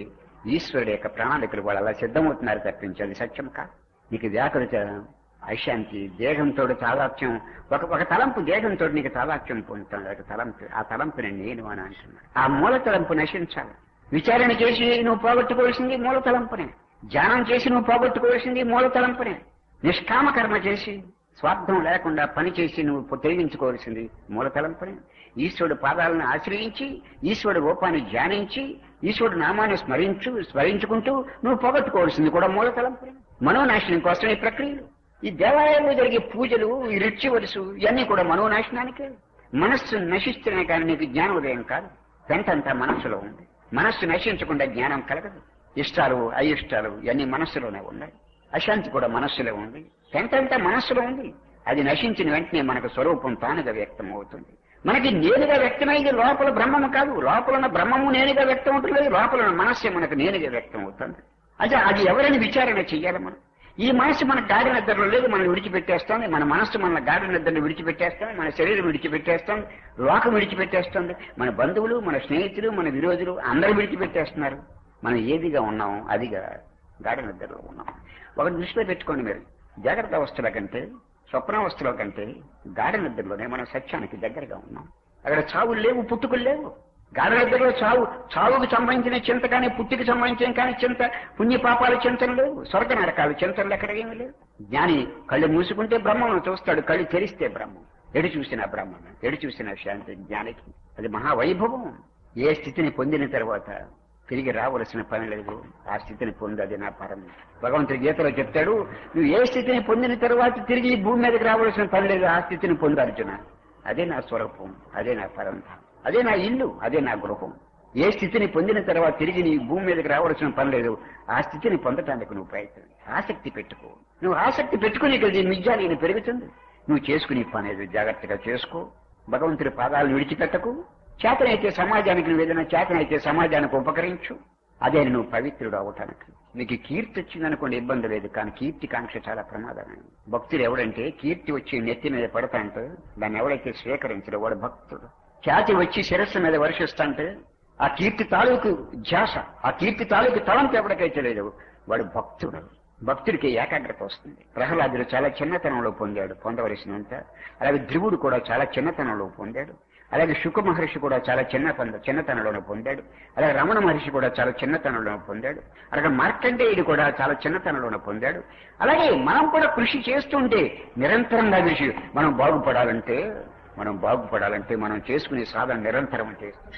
ఈశ్వరుడు యొక్క ప్రణాళికలు వాళ్ళు అలా సిద్ధమవుతున్నారు తప్పించి అది సత్యం కా నీకు వ్యాకులత అశాంతి దేహంతో తాదాత్యం ఒక ఒక తలంపు దేహంతో నీకు తాదాత్యం పొందుతాను ఒక తలంపు ఆ తలంపుని నేను అని అంటున్నాను ఆ మూల తలంపు నశించాలి విచారణ చేసి నువ్వు పోగొట్టుకోవాల్సింది మూల తలంపునే ధ్యానం చేసి నువ్వు పోగొట్టుకోవాల్సింది మూల తలంపునే నిష్కామ కర్మ చేసి స్వార్థం లేకుండా పని చేసి నువ్వు తెలిగించుకోవాల్సింది మూల తలంపునే ఈశ్వరుడు పాదాలను ఆశ్రయించి ఈశ్వరుడు రూపాన్ని ధ్యానించి ఈశ్వరుడు నామాన్ని స్మరించు స్మరించుకుంటూ నువ్వు పోగొట్టుకోవాల్సింది కూడా మూల తలంపునే మనోనాశనం కోసం ఈ ప్రక్రియలు ఈ దేవాలయంలో జరిగే పూజలు ఈ రిచువల్స్ ఇవన్నీ కూడా మనోనాశనానికే మనస్సు నశిస్తేనే కానీ నీకు జ్ఞానోదయం కాదు వెంటంతా మనస్సులో ఉంది మనస్సు నశించకుండా జ్ఞానం కలగదు ఇష్టాలు అయిష్టాలు ఇవన్నీ మనస్సులోనే ఉన్నాయి అశాంతి కూడా మనస్సులో ఉంది వెంటంతా మనస్సులో ఉంది అది నశించిన వెంటనే మనకు స్వరూపం తానుగా వ్యక్తం అవుతుంది మనకి నేనుగా వ్యక్తమైంది లోపల బ్రహ్మము కాదు లోపల ఉన్న బ్రహ్మము నేనుగా వ్యక్తం అవుతుంది లోపల ఉన్న మనస్సే మనకు నేనుగా వ్యక్తం అవుతుంది అదే అది ఎవరైనా విచారణ చెయ్యాలి మనం ఈ మనసు మన గాడి నిద్రలో లేదు మనం విడిచిపెట్టేస్తుంది మన మనస్సు మన గాడి నిద్రను విడిచిపెట్టేస్తుంది మన శరీరం విడిచిపెట్టేస్తుంది లోకం విడిచిపెట్టేస్తుంది మన బంధువులు మన స్నేహితులు మన విరోధులు అందరూ విడిచిపెట్టేస్తున్నారు మనం ఏదిగా ఉన్నాం అదిగా గాడి నిద్రలో ఉన్నాం ఒక దృష్టిలో పెట్టుకోండి మీరు జాగ్రత్త అవస్థల కంటే స్వప్నావస్థల కంటే గాఢ నిద్రలోనే మనం సత్యానికి దగ్గరగా ఉన్నాం అక్కడ చావులు లేవు పుట్టుకులు లేవు గాఢ నిద్రలో చావు చావుకు సంబంధించిన చింత కానీ పుట్టికి సంబంధించిన కానీ చింత పుణ్య పాపాల చింతలు లేవు స్వర్గ నరకాలు చింతలు ఎక్కడ ఏమీ లేవు జ్ఞాని కళ్ళు మూసుకుంటే బ్రహ్మను చూస్తాడు కళ్ళు తెరిస్తే బ్రహ్మం ఎడు చూసిన బ్రహ్మం ఎడు చూసిన శాంతి జ్ఞానికి అది మహావైభవం ఏ స్థితిని పొందిన తర్వాత తిరిగి రావలసిన పని లేదు ఆ స్థితిని పొంది అది నా పరం భగవంతుడి గీతలో చెప్తాడు నువ్వు ఏ స్థితిని పొందిన తర్వాత తిరిగి ఈ భూమి మీదకి రావలసిన పని లేదు ఆ స్థితిని పొందు అర్జున అదే నా స్వరూపం అదే నా పరం అదే నా ఇల్లు అదే నా గృహం ఏ స్థితిని పొందిన తర్వాత తిరిగి నీ భూమి మీదకి రావలసిన పని లేదు ఆ స్థితిని పొందటానికి నువ్వు ప్రయత్నం ఆసక్తి పెట్టుకో నువ్వు ఆసక్తి పెట్టుకుని కదా మిజ్జా నేను పెరుగుతుంది నువ్వు చేసుకునే పని ఏదో జాగ్రత్తగా చేసుకో భగవంతుడి పాదాలను విడిచిపెట్టకు చేతనైతే సమాజానికి నువ్వు ఏదైనా చేతనైతే సమాజానికి ఉపకరించు అదే నువ్వు పవిత్రుడు అవటానికి నీకు కీర్తి వచ్చిందనుకోండి ఇబ్బంది లేదు కానీ కీర్తి కాంక్ష చాలా ప్రమాదమైనది భక్తుడు ఎవడంటే కీర్తి వచ్చి నెత్తి మీద పడతాంటే దాన్ని ఎవడైతే స్వీకరించడో వాడు భక్తుడు ఖ్యాతి వచ్చి శిరస్సు మీద వర్షిస్తాంటే ఆ కీర్తి తాలూకు ధ్యాస ఆ కీర్తి తాలూకు తలంపు ఎవరికైతే లేదు వాడు భక్తుడు భక్తుడికి ఏకాగ్రత వస్తుంది ప్రహ్లాదుడు చాలా చిన్నతనంలో పొందాడు పొందవలసినంత అలాగే ధ్రువుడు కూడా చాలా చిన్నతనంలో పొందాడు అలాగే శుక మహర్షి కూడా చాలా చిన్న పొంద చిన్నతనంలోనే పొందాడు అలాగే రమణ మహర్షి కూడా చాలా చిన్నతనంలో పొందాడు అలాగే మార్కండేయుడు కూడా చాలా చిన్నతనంలోనే పొందాడు అలాగే మనం కూడా కృషి చేస్తుంటే నిరంతరంగా కృషి మనం బాగుపడాలంటే మనం బాగుపడాలంటే మనం చేసుకునే సాధన నిరంతరం చేస్తాం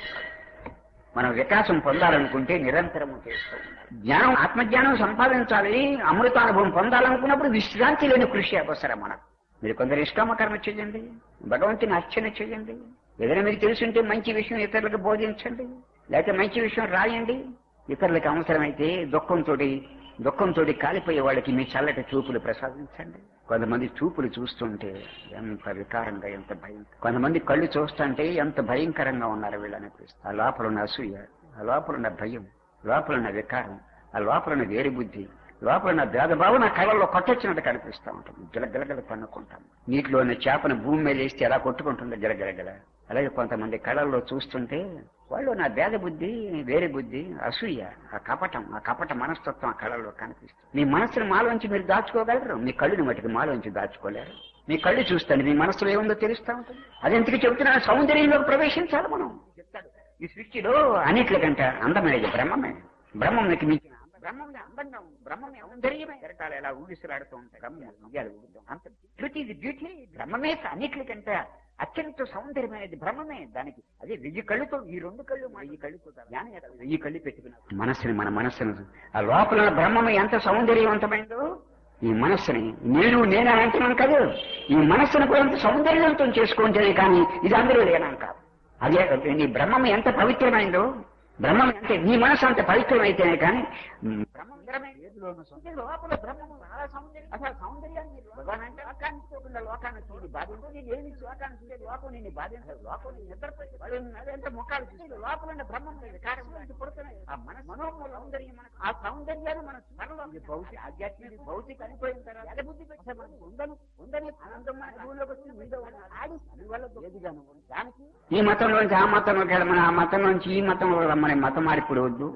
మనం వికాసం పొందాలనుకుంటే నిరంతరం చేస్తూ ఉండాలి. జ్ఞానం ఆత్మజ్ఞానం సంపాదించాలి అమృతానుభవం పొందాలనుకున్నప్పుడు విశ్రాంతి లేని కృషి అవసరం మనకు మీరు కొందరు ఇష్కామ కర్మ చేయండి భగవంతుని అర్చన చేయండి ఏదైనా మీకు తెలుసుంటే మంచి విషయం ఇతరులకు బోధించండి లేకపోతే మంచి విషయం రాయండి ఇతరులకు అవసరమైతే దుఃఖంతో దుఃఖంతో కాలిపోయే వాళ్ళకి మీ చల్లటి చూపులు ప్రసాదించండి కొంతమంది చూపులు చూస్తుంటే ఎంత వికారంగా ఎంత భయం కొంతమంది కళ్ళు చూస్తుంటే ఎంత భయంకరంగా ఉన్నారు వీళ్ళని ఆ లోపల ఉన్న అసూయ ఆ లోపల ఉన్న భయం లోపల ఉన్న వికారం ఆ లోపల ఉన్న వేరు బుద్ధి లోపల ఉన్న భేదభావం నా కళ్ళల్లో కొట్టొచ్చినట్టు కనిపిస్తూ ఉంటుంది గిలగిలగల పన్నుకుంటాం నీటిలో ఉన్న చేపను భూమి మీద వేస్తే ఎలా కొట్టుకుంటుందో గిలగిలగల అలాగే కొంతమంది కళల్లో చూస్తుంటే వాళ్ళు నా భేద బుద్ధి వేరే బుద్ధి అసూయ ఆ కపటం ఆ కపట మనస్తత్వం ఆ కళల్లో కనిపిస్తుంది మీ మనసును మాలోంచి మీరు దాచుకోగలరు మీ కళ్ళుని మటుకు మాలోంచి దాచుకోలేరు మీ కళ్ళు చూస్తాను మీ మనసులో ఏముందో తెలుస్తా ఉంటుంది అదెందుకు చెబుతున్నా సౌందర్యంలోకి ప్రవేశించాలి మనం చెప్తాడు ఈ సృష్టిలో అన్నిట్లకంట అందమైనది బ్రహ్మమే బ్రహ్మం మీకు మించిన అందం. బ్రహ్మమే అందంగా ఉంది. బ్రహ్మమే సౌందర్యమే ఎరకాలు ఎలా ఊగిసలాడుతూ ఉంటాయి బ్రహ్మ ఉయ్యాలు ఊగుతాం. అంత బ్యూటీ ఇది బ్యూటీ బ్రహ్మమే అన్నిట్లకంటే అత్యంత సౌందర్యమైనది బ్రహ్మమే దానికి అదే వెయ్యి కళ్ళుతో ఈ రెండు కళ్ళు మా ఈ కళ్ళుతో జ్ఞానం ఎక్కడ? వెయ్యి కళ్ళు పెట్టుకున్నారు మనస్సుని మన మనస్సును ఆ లోపల ఉన్న బ్రహ్మమే ఎంత సౌందర్యవంతమైందో ఈ మనస్సుని నేను నేను అని అంటున్నాను కదా ఈ మనస్సును కూడా ఎంత సౌందర్యవంతం చేసుకుంటేనే కానీ ఇది అందరూ లేనాను కాదు అదే నీ బ్రహ్మం ఎంత పవిత్రమైందో బ్రహ్మం అంటే నీ మనసు అంత పవిత్రమైతేనే కానీ మ్, బ్రహ్మం నిజమే. ఏదిలోనూ సౌందర్యం. లోపల బ్రహ్మము చాలా సౌందర్యం అసలు సౌందర్యాన్ని భగవాన్ అంటే లోకాన్ని చూడకుండా లోకాన్ని చూడు బాధించు నేను ఏమి లోకాన్ని చూడే లోకం నేను బాధించదు లోకం నేను నిద్రపోయి వాళ్ళు అదంతా ముఖాలు చూసి లోపల ఉన్న బ్రహ్మం వికారం నుంచి పుడుతున్నాయి ఆ మన మనోహర సౌందర్యం మనకు ఆ సౌందర్యాన్ని మన త్వరలో భౌతిక ఆధ్యాత్మిక భౌతిక అనిపోయిన తర్వాత అదే బుద్ధి పెట్టి అసలు మనకు ఉందని ఉందని ఆనందం మన అనుభవంలోకి వచ్చి మీదో ఆడి అందువల్ల ఏదిగాను దానికి ఈ మతంలోంచి ఆ మతంలోకి వెళ్ళమని ఆ మతం నుంచి ఈ మతంలో రమ్మని మతం మార్పిడి వద్దు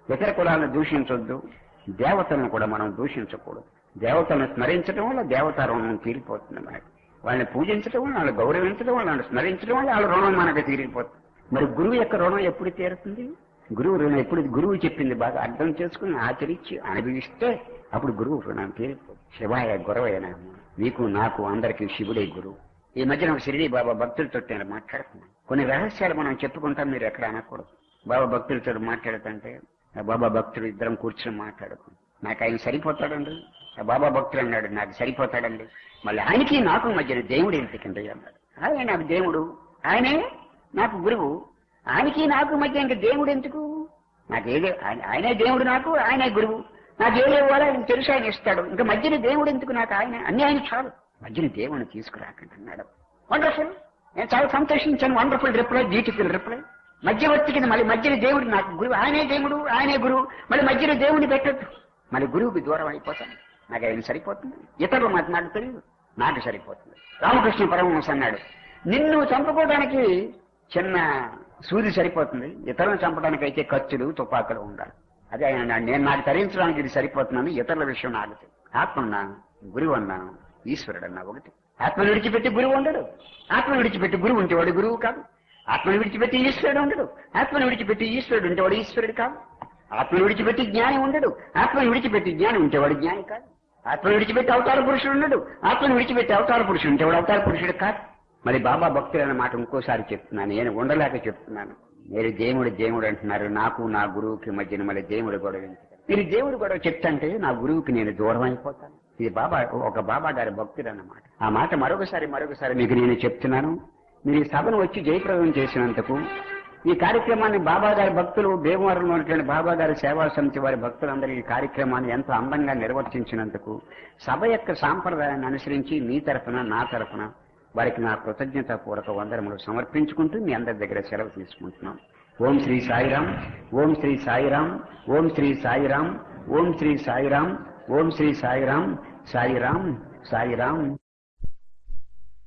ఇతర కులాలను దూషించొద్దు దేవతలను కూడా మనం దూషించకూడదు దేవతలను స్మరించడం వల్ల దేవతా రుణం తీరిపోతుంది మనకి వాళ్ళని పూజించడం వల్ల వాళ్ళని గౌరవించడం వల్ల వాళ్ళని స్మరించడం వల్ల వాళ్ళ రుణం మనకు తీరిపోతుంది మరి గురువు యొక్క రుణం ఎప్పుడు తీరుతుంది గురువు రుణం ఎప్పుడు గురువు చెప్పింది బాగా అర్థం చేసుకుని ఆచరించి అనుభవిస్తే అప్పుడు గురువు రుణం తీరిపోతుంది శివాయ గురవైన నీకు నాకు అందరికీ శివుడే గురువు ఈ మధ్యన ఒక షిరిడి బాబా భక్తులతో నేను మాట్లాడుతున్నాను కొన్ని రహస్యాలు మనం చెప్పుకుంటాం మీరు ఎక్కడ అనకూడదు బాబా భక్తులతో మాట్లాడుతుంటే ఆ బాబా భక్తుడు ఇద్దరం కూర్చొని మాట్లాడుకున్నాం నాకు ఆయన సరిపోతాడండి ఆ బాబా భక్తుడు అన్నాడు నాకు సరిపోతాడండి మళ్ళీ ఆయనకి నాకు మధ్యన దేవుడు ఎందుకండి అన్నాడు ఆయన నాకు దేవుడు ఆయనే నాకు గురువు ఆయనకి నాకు మధ్య ఇంకా దేవుడు ఎందుకు నాకు ఏదే ఆయన- ఆయనే దేవుడు నాకు ఆయనే గురువు నాకు ఏది ఇవ్వాలో ఆయన తెలుసు ఆయన ఇస్తాడు ఇంకా మధ్యన దేవుడు ఎందుకు నాకు ఆయన అన్ని ఆయన చాలు మధ్యన దేవుడిని తీసుకురాకండి అన్నాడు వండర్ఫుల్ నేను చాలా సంతోషించాను వండర్ఫుల్ రిప్లై బ్యూటిఫుల్ రిప్లై మధ్యవర్తి కింద మళ్ళీ మధ్యన దేవుడు నాకు గురువు ఆయనే దేవుడు ఆయనే గురువు మళ్ళీ మధ్యన దేవుడిని పెట్టద్దు మళ్ళీ గురువుకి దూరం అయిపోతాను నాకు ఆయన సరిపోతుంది ఇతరులు మాట నాకు తెలియదు నాకు సరిపోతుంది రామకృష్ణ పరమహంస అన్నాడు నిన్ను చంపుకోవడానికి చిన్న సూది సరిపోతుంది ఇతరులను చంపడానికి అయితే ఖర్చులు తుపాకులు ఉండాలి అదే ఆయన అన్నాడు, నేను నాకు తరించడానికి ఇది సరిపోతున్నాను ఇతరుల విషయం నాకు తెలియదు. ఆత్మ అన్నాను గురువు అన్నాను ఈశ్వరుడు అన్నా ఒకటి ఆత్మను విడిచిపెట్టి గురువు ఉండడు ఆత్మను విడిచిపెట్టి గురువు ఉంటే వాడు గురువు కాదు ఆత్మను విడిచిపెట్టి ఈశ్వరుడు ఉండడు ఆత్మను విడిచిపెట్టి ఈశ్వరుడు ఉంటే వాడు ఈశ్వరుడు కాదు ఆత్మను విడిచిపెట్టి జ్ఞాని ఉండడు ఆత్మను విడిచిపెట్టి జ్ఞాని ఉంటే వాడు జ్ఞాని కాదు ఆత్మను విడిచిపెట్టి అవతార పురుషుడు ఉండడు ఆత్మను విడిచిపెట్టి అవతార పురుషుడు ఉంటే వాడు అవతార పురుషుడు కాదు మరి బాబా భక్తులు అన్న మాట ఇంకోసారి చెప్తున్నాను నేను ఉండలేక చెప్తున్నాను మీరు దేవుడు దేవుడు అంటున్నారు నాకు నా గురువుకి మధ్యన మళ్ళీ దేవుడు గొడవ ఎందుకు? మీరు దేవుడు గొడవ చెప్తంటే నా గురువుకి నేను దూరం అయిపోతాను ఇది బాబా ఒక బాబా గారి భక్తుడు అన్నమాట ఆ మాట మరొకసారి మరొకసారి మీకు నేను చెప్తున్నాను మీరు ఈ సభను వచ్చి జయప్రదం చేసినందుకు ఈ కార్యక్రమాన్ని బాబా గారి భక్తులు భీమవరంలో ఉన్నటువంటి బాబా గారి సేవా సమితి వారి భక్తులందరూ ఈ కార్యక్రమాన్ని ఎంతో అందంగా నిర్వర్తించినందుకు సభ యొక్క సాంప్రదాయాన్ని అనుసరించి మీ తరఫున నా తరఫున వారికి నా కృతజ్ఞత పూర్వక వందనములు సమర్పించుకుంటూ మీ అందరి దగ్గర సెలవు తీసుకుంటున్నాం ఓం శ్రీ సాయిరాం ఓం శ్రీ సాయిరాం ఓం శ్రీ సాయిరాం ఓం శ్రీ సాయిరాం ఓం శ్రీ సాయిరాం సాయిరాం సాయిరాం